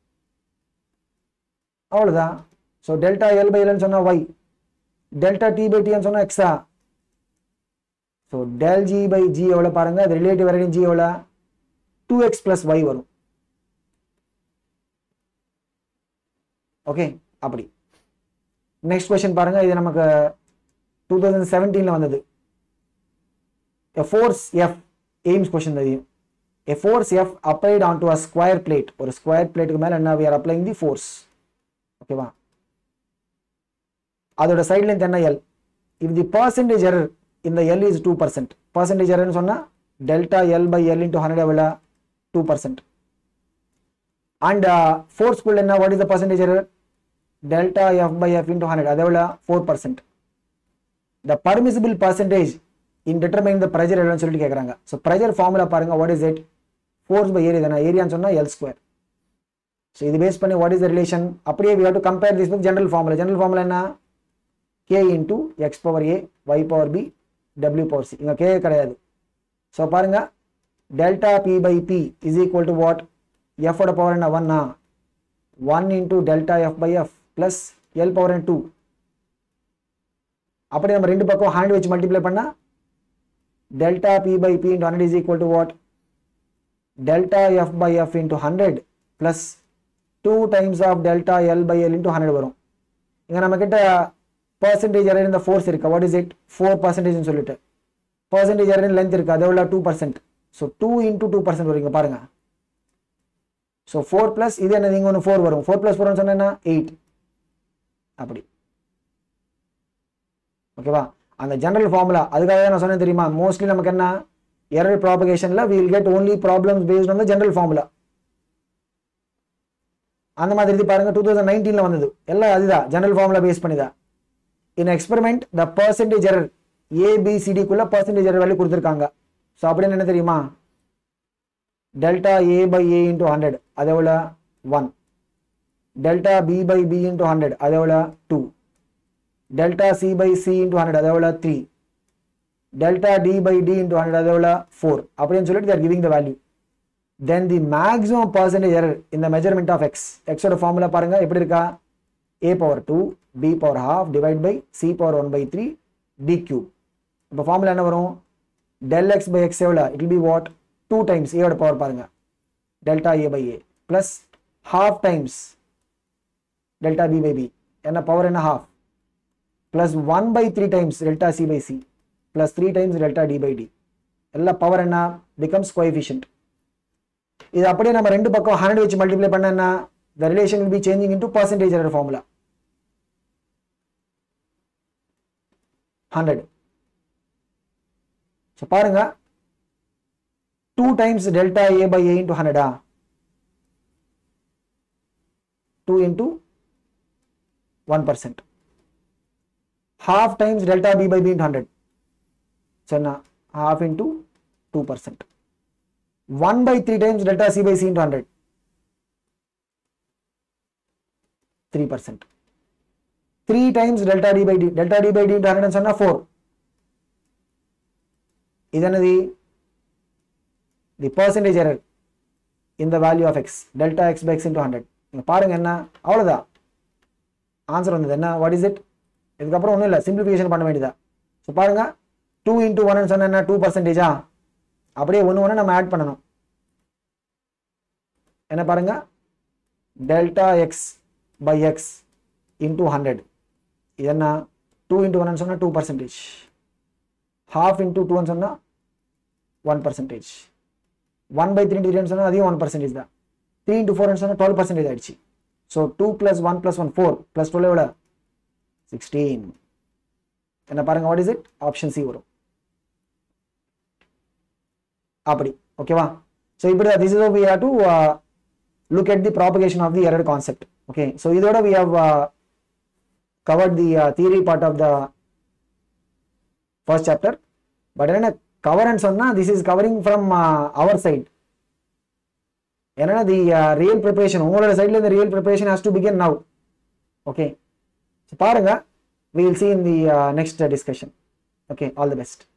அவ்வளோதான் ஸோ டெல்டா எல் பை எல்னு சொன்னால் ஒய் டெல்டா டி பை டின்னு சொன்னால் எக்ஸா so del g by g எவ்வளோ பாருங்க அது ரிலேட்டிவ் வரைக்கும் ஜி எவ்வளோ டூ எக்ஸ் பிளஸ் ஒய் வரும் ஓகே அப்படி நெக்ஸ்ட் கொஸ்டின் பாருங்க இது நமக்கு டூ தௌசண்ட் செவன்டீனில் வந்தது a force F AIIMS question தெரியும் a force F applied onto a square plate ஒரு ஸ்கொயர் பிளேட்டுக்கு மேல என்ன we are applying the force ஓகேவா அதோட சைட் லென்த் என்ன L if the percentage error in the L is 2% percentage error சொன்னா delta L by L into 100 எவ்வளோ 2% and uh, force pull என்ன what is the percentage error delta F by F into 100 அது எவ்வளோ 4% the permissible percentage in determining the pressure எவ்வளோன்னு சொல்லிட்டு கேட்குறாங்க so pressure formula பாருங்க what is it force by area தானே ஏரியான்னு சொன்னால் எல் ஸ்கொயர் ஸோ இது பேஸ் பண்ணி வாட் இஸ் த ரிலேஷன் அப்படியே we have to compare this with general formula general formula என்ன k into x power a y power b டபிள்யூ power c இங்கே k கிடையாது ஸோ பாருங்க delta B by p is equal to what எஃபோட power என்ன ஒன்னா one into delta f by f plus l power n two அப்படி நம்ம ரெண்டு பக்கம் ஹண்ட்ரட் வச்சு மல்டிப்ளை பண்ணா delta B by B into hundred is equal to what delta f by f into hundred plus two times of delta l by l into hundred வரும் இங்கே நம்ம கிட்ட பர்சன்டேஜ் எரர் இந்த ஃபோர்ஸ் இருக்கு what is it four பர்சன்டேஜ்னு சொல்லிட்டு percentage error length இருக்கு அது எவ்வளோ two percent so two into two percent வரும் இங்க பாருங்க ஸோ ஃபோர் ப்ளஸ் இது என்னது இங்கே ஒன்று ஃபோர் வரும் ஃபோர் ப்ளஸ் ஃபோர்னு சொன்னா எயிட் அப்படி ஓகேவா அந்த ஜெனரல் ஃபார்முலா அதுக்காக தான் நான் சொன்னேன் தெரியுமா மோஸ்ட்லி நமக்கு என்ன எரர் ப்ராபகேஷனில் will get only problems based on the general formula அந்த மாதிரி இது பாருங்க டூ தௌசண்ட் நைன்டீனில் வந்தது எல்லாம் அதுதான் ஜெனரல் ஃபார்முலா பேஸ் பண்ணி தான் in experiment the percentage error ஏபிசிடிக்குள்ள பர்சன்டேஜ் எரர் வேல்யூ கொடுத்துருக்காங்க ஸோ அப்படின்னு என்ன தெரியுமா delta a by a into hundred அது எவ்வளோ one delta B by B into hundred அது எவ்வளோ two delta c by c into hundred அது எவ்வளோ three delta D by d into hundred அது எவ்வளோ ஃபோர் அப்படின்னு சொல்லிட்டு they're giving the value then the maximum percentage error இந்த measurement of x எக்ஸோட ஃபார்முலா பாருங்க எப்படி இருக்கா a power two b power half divide by c power one by three d cube இப்போ ஃபார்முலா என்ன வரும் டெல் எக்ஸ் பை எக்ஸ் எவ்வளோ it will be what two times ஏவோட பவர் பாருங்க delta a by a plus half times delta B by b என்ன power என்ன half plus one by three times delta c by c plus three times delta D by d எல்லா power என்ன becomes coefficient இது அப்படியே நம்ம ரெண்டு பக்கம் hundred வச்சு மல்டிப்ளை பண்ண என்ன the relation will be changing into percentage error formula hundred so பாருங்க two times delta a by a into ஹண்ட்ரடா two into one percent half times delta b by b into 100 so now half into 2 percent 1 by 3 times delta c by c into 100 3 percent 3 times delta d by d delta d by d into 100 சொன்னா 4 இது என்னது the percentage error in the value of x delta x by x into 100 இங்க பாருங்க என்ன அவ்வளவுதான் answer வந்தது என்ன what is it இதுக்கப்புறம் ஒன்றும் இல்லை சிம்பிளிஃபிகேஷன் பண்ண வேண்டியதா ஸோ பாருங்க டூ இன்டூ ஒன்னு சொன்ன என்ன டூ பர்சன்டேஜா அப்படியே ஒன்று ஒன்று நம்ம ஆட் பண்ணணும் என்ன பாருங்க delta x by x into hundred இது என்ன டூ இன்டூ ஒன்னு சொன்னால் டூ பர்சன்டேஜ் ஹாஃப் இன்டூ டூன்னு சொன்னால் one percentage one by three into சொன்னால் அதையும் ஒன் பர்சன்டேஜ் தான் த்ரீ இன்டூ ஃபோர்னு சொன்னால் டுவெல் பர்சன்டேஜ் ஆயிடுச்சு so two plus one plus one four plus twelve எவ்வளோ சிக்ஸ்டீன் என்ன பாருங்க what is it option c வரும் அப்படி ஓகேவா ஸோ இப்படி this is we have to look at the propagation of the error concept okay so இதோட we have covered the theory part of the first chapter but என்ன கவர்ன்னு சொன்னா this is covering from our side என்னன்னா the real preparation உங்களோட சைட்ல இந்த real preparation has to begin now okay பாருங்க we will see in the uh, next uh, discussion okay all the best